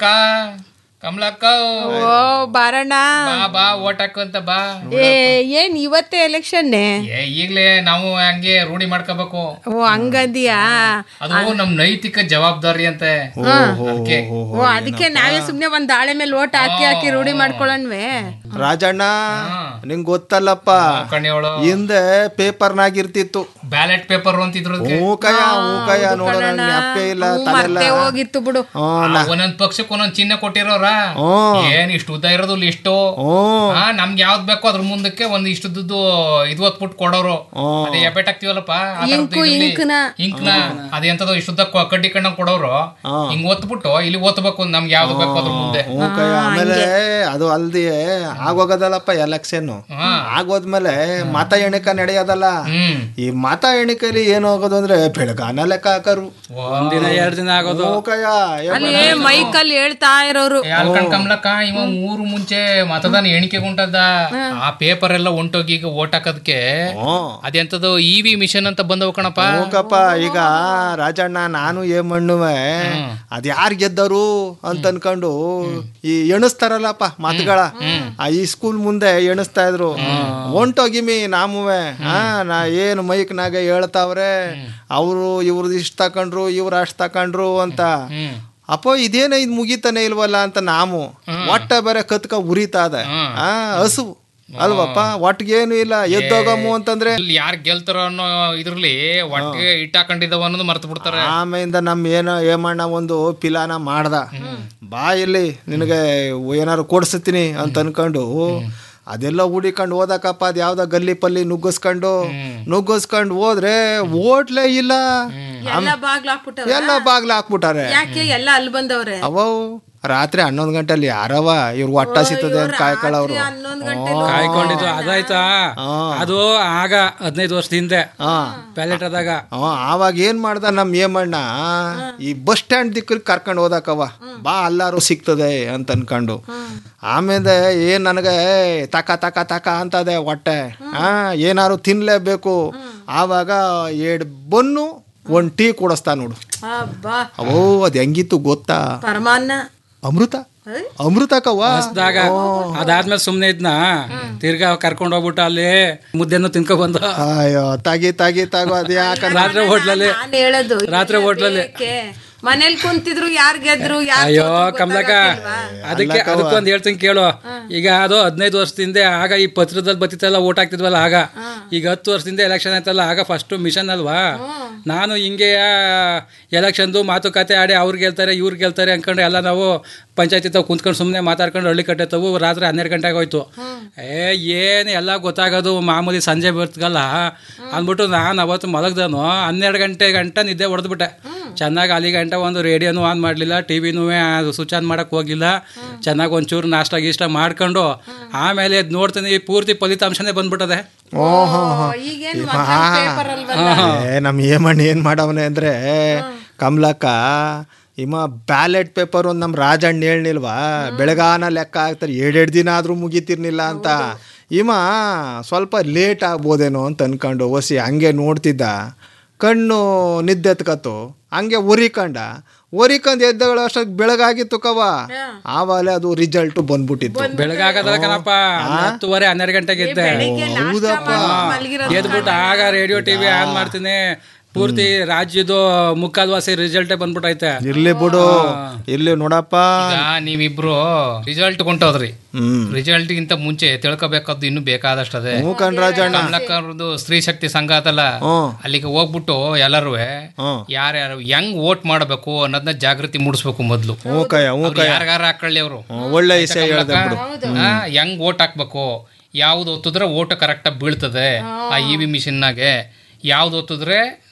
ಕಮಲಕ್ಕ ಓ ಬಾರಣ್ಣ ಬಾ ಬಾ ಓಟ್ ಹಾಕಂತ ಬಾ ಏ ಏನ್ ಇವತ್ತೇ ಎಲೆಕ್ಷನ್ ಏ ಈಗ್ಲೇ ನಾವು ಹಂಗೆ ರೂಢಿ ಮಾಡ್ಕೋಬೇಕು ಓ ಹಂಗಂದಿಯಾ ಅದು ನಮ್ ನೈತಿಕ ಜವಾಬ್ದಾರಿ ಅಂತೆ ಅದ್ಕೆ. ಓ ಅದಕ್ಕೆ ನಾವೇ ಸುಮ್ನೆ ಒಂದ್ ದಾಳೆ ಮೇಲೆ ಓಟ್ ಹಾಕಿ ಹಾಕಿ ರೂಢಿ ಮಾಡ್ಕೊಳ್ಳೋಣ್ವೆ ರಾಜಣ್ಣ ನಿಂಗ್ ಗೊತ್ತಲ್ಲಪ್ಪ ಕಣಿಯವಳು ಹಿಂದೆ ಪೇಪರ್ನಾಗ ಇರ್ತಿತ್ತು ಬ್ಯಾಲೆಟ್ ಪೇಪರ್ ಅಂತಿದ್ರು ಅದ್ಕೆ. ಮೂಕಯ್ಯ ಮೂಕಯ್ಯ ನೋಡೋ ನನ್ ನೆಪ್ಪೇ ಇಲ್ಲ ತಲೆಲ್ಲ ಮತ್ತೆ ಹೋಗಿತ್ತು ಬಿಡು ಹ್ಮ್, ಆ, ಒಂದೊಂದ್ ಪಕ್ಷಕ್ಕೆ ಒಂದೊಂದ್ ಚಿಹ್ನೆ ಕೊಟ್ಟಿರೋರ ಹ್ಮ್. ಏನ್ ಇಷ್ಟು ಉದ್ದ ಇರೋದು ಲಿಸ್ಟು ಹ್ಮ್. ಹಾ ನಮ್ಗೆ ಯಾವ್ದ್ ಬೇಕೋ ಅದ್ರ ಮುಂದಕ್ಕೆ ಒಂದ್ ಇಷ್ಟದ್ದು ಇದು ಹೊತ್ಬಿಟ್ಟು ಕೊಡೋರು ಅದೇ ಎಬೆಟ್ ಹಾಕ್ತಿವಲ್ಲಪ್ಪ ಆ ಥರದ್ದು ಇಂಕು, ಇದ್ರಲ್ಲಿ ಇಂಕ್ನ. ಇಂಕ್ನ ಅದೆಂತದೋ ಇಷ್ಟುದ್ದ ಕ- ಕಡ್ಡಿ ಕಣ್ಣಂಗ್ ಕೊಡೋರು ಹಿಂಗ್ ಒತ್ಬಿಟ್ಟು ಇಲ್ಲಿ ಒತ್ಬೇಕು ನಮ್ಗೆ ಯಾವ್ದು ಬೇಕೋ ಅದ್ರ ಮುಂದೆ ಮೂಕಯ್ಯ ಆಮೇಲೆ ಅದು ಅಲ್ದಿ ಆಗೋಗದಲ್ಲಪ್ಪ ಎಲೆಕ್ಷನ್ ಆಗೋದ್ಮೇಲೆ ಮತ ಎಣಿಕ ನಡೆಯೋದಲ್ಲ ಈ ಮತ ಎಣಿಕೆಲಿ ಏನ್ ಹೋಗೋದು ಅಂದ್ರೆ ಬೆಳಗಾನ ಲೆಕ್ಕ ಹಾಕರು ಒಂದಿನ ಎರಡ್ ದಿನ ಆಗೋದು ಮೂಕಯ್ಯ ಅಲ್ಲಿ ಮೈಕಲ್ಲಿ ಹೇಳ್ತಾ ಇರೋರು ಯಾಲ್ಕಂಡ್ ಕಮ್ಲಕ್ಕ ಇವ ಮೂರು ಮುಂಚೆ ಮತದಾನ ಎಣಿಕೆ ಉಂಟದ ಆ ಪೇಪರ್ ಎಲ್ಲ ಹೊಂಟೋಗಿ ಈಗ ಓಟ್ ಹಾಕೋದಕ್ಕೆ ಅದೆಂತದು ಇ ವಿ ಮಿಷನ್ ಅಂತ ಬಂದವು ಕಣಪ್ಪ ಮೂಕಪ್ಪ ಈಗ ರಾಜಣ್ಣ ನಾನು ಏ ಮಣ್ಣುವೆ ಅದ್ ಯಾರ್ ಗೆದ್ದರು ಅಂತ ಅನ್ಕೊಂಡು ಈ ಎಣಿಸ್ತಾರಲ್ಲಪ್ಪ ಮತಗಳ ಆ ಈ ಸ್ಕೂಲ್ ಮುಂದೆ ಎಣಿಸ್ತಾ ಇದ್ರು ಹೊಂಟೋಗಿಮಿ ನಾಮುವೆ ಹಾ ನಾ ಏನು ಮೈಕ್ನಾಗ ಹೇಳ್ತಾವ್ರೆ ಅವರು ಇವ್ರದ್ದು ಇಷ್ಟ ತಕೊಂಡ್ರು ಇವ್ರು ಅಷ್ಟ್ ತಕೊಂಡ್ರು ಅಂತ ಅಪ್ಪ ಇದೇನ ಇದ್ ಮುಗಿತಾನೆ ಇಲ್ವಲ್ಲ ಅಂತ ನಾವು ಒಟ್ಟ ಬೇರೆ ಕತ್ಕ ಉರಿತಾ ಇದೆ ಆ ಹಸು ಅಲ್ವಪ್ಪ ಒಟ್ಟಿಗೇನು ಇಲ್ಲ ಎದ್ದೋಗಮ್ಮು ಅಂತಂದ್ರೆ ಇಲ್ಲಿ ಯಾರು ಗೆಲ್ತಾರೋ ಅನ್ನೋ ಇದ್ರಲ್ಲಿ ಒಟ್ಟಿಗೆ ಇಟ್ಟಾಕೊಂಡಿದ್ದಾವ ಅನ್ನೋದು ಮರ್ತು ಬಿಡ್ತಾರೆ ಆಮೇಲಿಂದ ನಮ್ಮ ಏನೋ ಏಮಣ್ಣ ಒಂದು ಪಿಲಾನ ಮಾಡ್ದ ಬಾ ಇಲ್ಲಿ ನಿನಗೆ ಏನಾರು ಕೊಡ್ಸತ್ತೀನಿ ಅಂತ ಅನ್ಕೊಂಡು ಅದೆಲ್ಲ ಹುಡಿಕೊಂಡು ಓದಕಪ್ಪ ಅದ್ ಯಾವ್ದೋ ಗಲ್ಲಿ ಪಲ್ಲಿ ನುಗ್ಗಿಸ್ಕೊಂಡು ನುಗ್ಗಿಸ್ಕೊಂಡು ಹೋದ್ರೆ ಓಟ್ಲೇ ಇಲ್ಲ ಎಲ್ಲ ಬಾಗ್ಲು ಹಾಕ್ಬಿಟ್ಟವ್ರೆ ಎಲ್ಲ ಬಾಗ್ಲ ಹಾಕ್ಬಿಟ್ಟಾರೆ ಯಾಕೆ ಎಲ್ಲ ಅಲ್ಲಿ ಬಂದವ್ರೆ ಅವವು ರಾತ್ರಿ ಹನ್ನೊಂದು ಗಂಟೆಲಿ ಯಾರವ ಇವ್ರು ಒಟ್ಟ ಸಿಗ್ತದೆ ಅಂತ ಕಾಯ್ಕೊಳ್ಳೋರು ಕಾಯ್ಕೊಂಡಿದ್ದು ಅದಾಯ್ತಾ ಅದು ಆಗ ಹದಿನೈದು ವರ್ಷದ ಹಿಂದೆ ಪ್ಯಾಲೆಟ್ ಆದಾಗ ಅವ ಆವಾಗ ಏನ್ ಮಾಡ್ದ ನಮ್ ಏಮಣ್ಣ ಈ ಬಸ್ ಸ್ಟ್ಯಾಂಡ್ ದಿಕ್ಕಲ್ಲಿ ಕರ್ಕೊಂಡು ಹೋದಕವ ಬಾ ಅಲ್ಲಾರು ಸಿಗ್ತದೆ ಅಂತ ಅನ್ಕೊಂಡು ಆಮೇಲೆ ಏನ್ ನನಗೆ ತಕ ತಕ ತಕ ಅಂತದೆ ಹೊಟ್ಟೆ ಆ ಏನಾರು ತಿನ್ಲೇಬೇಕು ಆವಾಗ ಎರಡು ಬನ್ನು ಒಂದ್ ಟೀ ಕೊಡಿಸ್ತಾ ನೋಡು ಅಬ್ಬಾ ಅವೋ ಅದ್ ಹೆಂಗಿತ್ತು ಗೊತ್ತಾ ಪರಮಾನ್ನ ಅಮೃತ ಅಮೃತ ಕವ್ವ ಹಸ್ದಾಗ ಅದಾದ್ಮೇಲೆ ಸುಮ್ನೆ ಇದ್ನ ತಿರ್ಗಾ ಕರ್ಕೊಂಡ್ ಹೋಗ್ಬಿಟ್ಟು ಅಲ್ಲಿ ಮುದ್ದೆನು ತಿನ್ಕೊ ಬಂದ ಅಯ್ಯೋ ತಾಗಿ ತಾಗಿ ತಾಗೋ ಅದ್ ಯಾಕ ರಾತ್ರಿ ಹೋಟ್ಲಲ್ಲಿ ನಾನು ಹೇಳೋದು ರಾತ್ರಿ ಹೋಟ್ಲಲ್ಲಿ ಏಕೆ? ಮನೇಲಿ ಕುಂತಿದ್ರು ಯಾರ್ ಗೆದ್ರು ಯಾರ್ ಅಯ್ಯೋ ಸೋತ್ರು ಕಮಲಕ ಗೊತ್ತಾಗಕ್ಕಿಲ್ವಾ? ಅದಕ್ಕೆ ಅದಕ್ಕೊಂದು ಹೇಳ್ತೀನಿ ಕೇಳು ಈಗ ಅದು ಹದಿನೈದು ವರ್ಷದಿಂದ ಆಗ ಈ ಪತ್ರದಲ್ಲಿ ಬತ್ತಿತ್ತಲ್ಲ ಓಟ್ ಹಾಕ್ತಿದ್ವಲ್ಲ ಆಗ ಈಗ ಹತ್ತು ವರ್ಷದಿಂದ ಎಲೆಕ್ಷನ್ ಆಯ್ತಲ್ಲ ಆಗ ಫಸ್ಟ್ ಮಿಷನ್ ಅಲ್ವಾ ನಾನು ಹಿಂಗೆ ಎಲೆಕ್ಷನ್ದು ಮಾತುಕತೆ ಆಡಿ ಅವ್ರು ಗೆಲ್ತಾರೆ ಇವ್ರು ಗೆಲ್ತಾರೆ ಅನ್ಕೊಂಡು ಎಲ್ಲ ನಾವು ಪಂಚಾಯತಿ ತಾವು ಕುಂತ್ಕೊಂಡು ಸುಮ್ಮನೆ ಮಾತಾಡ್ಕೊಂಡು ಹಳ್ಳಿ ಕಟ್ಟೆ ತಾವು ರಾತ್ರಿ ಹನ್ನೆರಡು ಗಂಟೆಗೆ ಹೋಯ್ತು ಏ ಏನು ಎಲ್ಲ ಗೊತ್ತಾಗೋದು ಮಾಮೂಲಿ ಸಂಜೆ ಬರ್ತಗಲ್ಲ ಅಂದ್ಬಿಟ್ಟು ನಾನು ಅವತ್ತು ಮಲಗ್ದನು ಹನ್ನೆರಡು ಗಂಟೆ ಗಂಟೆ ನಿದ್ದೆ ಹೊಡೆದ್ಬಿಟ್ಟೆ ಚೆನ್ನಾಗಿ ಅಲ್ಲಿ ಗಂಟೆ ಒಂದು ರೇಡಿಯೋನು ಆನ್ ಮಾಡಲಿಲ್ಲ ಟಿ ವಿನೂ ಸ್ವಿಚ್ ಆನ್ ಮಾಡೋಕೆ ಹೋಗಿಲ್ಲ ಚೆನ್ನಾಗಿ ಒಂಚೂರು ನಾಷ್ಟ ಗೀಷ್ಟ ಮಾಡ್ಕೊಂಡು ಆಮೇಲೆ ಎದ್ದು ನೋಡ್ತೀನಿ ಪೂರ್ತಿ ಫಲಿತಾಂಶನೇ ಬಂದ್ಬಿಟ್ಟದೆ ಓಹೋ ಈಗೇನ್ ಇಮ್ಮ- ಮದ್ವೆ paper ಅಲ್ವಲ್ಲ? ಏ ನಮ್ ಏಮಣ್ಣ ಏನ್ ಮಾಡವನೆ ಅಂದ್ರೆ ಕಮಲಕ್ಕ ಇಮ್ಮ ಬ್ಯಾಲೆಟ್ ಪೇಪರ್ ಒಂದು ನಮ್ಮ ರಾಜಣ್ಣ ಹೇಳ್ನಿಲ್ವಾ ಬೆಳಗಾನ ಲೆಕ್ಕ ಹಾಕ್ತಾರೆ ಎರಡೆರಡು ದಿನ ಆದ್ರೂ ಮುಗಿತಿರ್ನಿಲ್ಲ ಅಂತ ಇಮ ಸ್ವಲ್ಪ ಲೇಟ್ ಆಗ್ಬೋದೇನೋ ಅಂತ ಅನ್ಕೊಂಡು ಒಸಿ ಹಂಗೆ ನೋಡ್ತಿದ್ದ ಕಣ್ಣು ನಿದ್ದೆತ್ಕತ್ತು ಹಂಗೆ ಉರಿಕಂಡ ಉರಿಕಂಡ್ ಎದ್ದಗಳ ಅಷ್ಟಕ್ಕೆ ಬೆಳಗಾಗಿತ್ತು ಕವ ಆವಾಗಲೇ ಅದು ರಿಸಲ್ಟ್ ಬಂದ್ಬಿಟ್ಟಿತ್ತು ಬೆಳಗಾಗದಲ್ಲ ಕಣಪ್ಪ ಹತ್ತುವರೆ ಹನ್ನೆರಡು ಗಂಟೆಗೆ ಎದ್ದೆ ಹೌದಪ್ಪ ಎದ್ಬಿಟ್ಟು ಆಗ ರೇಡಿಯೋ ಟಿವಿ ಆನ್ ಮಾಡ್ತೀನಿ ಪೂರ್ತಿ ರಾಜ್ಯದ ಮುಕ್ಕಾಲ್ವಾಸಿ ರಿಸಲ್ಟೇ ಬಂದ್ಬಿಟ್ಟೈತೆ ಇರ್ಲಿ ಬಿಡು ಇರ್ಲಿ ನೋಡಪ್ಪ ಈಗ ನೀವಿಬ್ರು ರಿಸಲ್ಟ್ ಕೊಂಟೋದ್ರಿ ಹ್ಮ್ ರಿಸಲ್ಟ್ ಗಿಂತ ಮುಂಚೆ ತಿಳ್ಕೊಬೇಕಾದ್ದು ಇನ್ನು ಬೇಕಾದಷ್ಟು ಅದೇ ಹ್ಞೂ ಕಣ್ರಾಜಣ್ಣ. ಕಮಲಕ್ಕವ್ರದ್ದು ಸ್ತ್ರೀ ಶಕ್ತಿ ಸಂಘ ಅದಲ್ಲ ಹ್ಮ್. ಅಲ್ಲಿಗೆ ಹೋಗ್ಬಿಟ್ಟು ಎಲ್ಲರೂ ಹ್ಮ್. ಯಾರ್ಯಾರು ಹೆಂಗ್ ವೋಟ್ ಮಾಡಬೇಕು ಅನ್ನೋದನ್ನ ಜಾಗೃತಿ ಮೂಡಿಸ್ಬೇಕು ಮೊದ್ಲು ಹ್ಞೂ ಕಯ್ಯ ಹ್ಞೂ ಕಯ್ಯ ಯಾರಿಗಾರ ಹಾಕೊಳ್ಳಿ ಅವರು ಹ್ಮ್, ಒಳ್ಳೆ ವಿಷಯ ಹೇಳ್ದೆ ಬಿಡು. ಹೆಂಗ್ ವೋಟ್ ಹಾಕ್ಬೇಕು ಯಾವ್ದು ಒತ್ತಿದ್ರೆ ಓಟ್ ಕರೆಕ್ಟಾಗಿ ಬೀಳ್ತದೆ ಆ ಇ ವಿ ಮಿಷನ್ನಾಗೆ ಯಾವ್ದು ಒತ್ತಿದ್ರೆ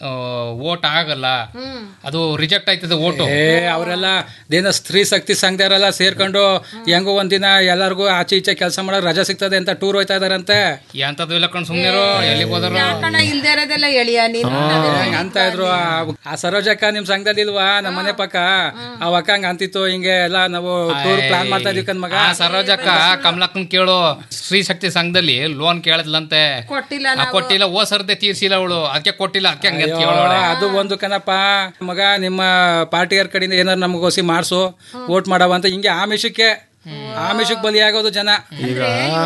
ವೋಟ್ ಆಗಲ್ಲ ಅದು ರಿಜೆಕ್ಟ್ ಆಯ್ತದೆ ಓಟು ಏ ಅವರೆಲ್ಲ ದೇನ ಸ್ತ್ರೀ ಶಕ್ತಿ ಸಂಘದವರೆಲ್ಲ ಸೇರ್ಕೊಂಡು ಹೆಂಗೋ ಒಂದಿನ ಎಲ್ಲರಿಗೂ ಆಚೆ ಈಚೆ ಕೆಲಸ ಮಾಡಕ್ ರಜಾ ಸಿಗ್ತದೆ ಅಂತ ಟೂರ್ ಹೋಯ್ತಾ ಇದಾರಂತೆ ಎಂತದ್ದು ಇಲ್ಲ ಕಣ್ ಸುಮ್ನಿರು ಎಲ್ಲಿಗೆ ಹೋದ್ರು ಯಾಕಣ್ಣ ಇಲ್ದೇ ಇರೋದೆಲ್ಲ ಎಳಿಯ ನೀನು ಹಂಗ್ ಅಂತ ಇದ್ರು ಆ- ಆ ಸರೋಜಕ್ಕ ನಿಮ್ ಸಂಘದಲ್ಲಿ ಇಲ್ವಾ ನಮ್ಮ ಮನೆ ಪಕ್ಕ ಆ ಅಕ್ಕ ಹಂಗ ಅಂತಿತ್ತು ಹಿಂಗೆ ಎಲ್ಲ ನಾವು ಟೂರ್ ಪ್ಲಾನ್ ಮಾಡ್ತಾ ಇದೀವಿ ಕಣ್ ಮಗ ಆ ಸರೋಜಕ್ಕ ಕಮಲಕ್ಕನ್ ಕೇಳು ಸ್ತ್ರೀ ಶಕ್ತಿ ಸಂಘದಲ್ಲಿ ಲೋನ್ ಕೇಳಿದ್ಲಂತೆ ಕೊಟ್ಟಿಲ್ಲ ಆ, ಕೊಟ್ಟಿಲ್ಲ ಓ ಸರ್ದೆ ತೀರ್ಸಿಲ್ಲ ಅವಳು ಅದಕ್ಕೆ ಕೊಟ್ಟಿಲ್ಲ ಅದಕ್ಕೆ ಹಂಗೆ ಅಂತ ಕೇಳೋಳೆ ಅದು ಒಂದು ಕಣಪ್ಪ ಮಗ ನಿಮ್ಮ ಪಾರ್ಟಿಯರ್ ಕಡೆಯಿಂದ ಏನಾರು ನಮಗೋಸಿ ಮಾಡ್ಸು ವೋಟ್ ಮಾಡವ ಅಂತ ಹಿಂಗೆ ಆಮಿಷಕ್ಕೆ ಆಮಿಷಕ್ಕೆ ಬಲಿಯಾಗೋದು ಜನ ಈಗ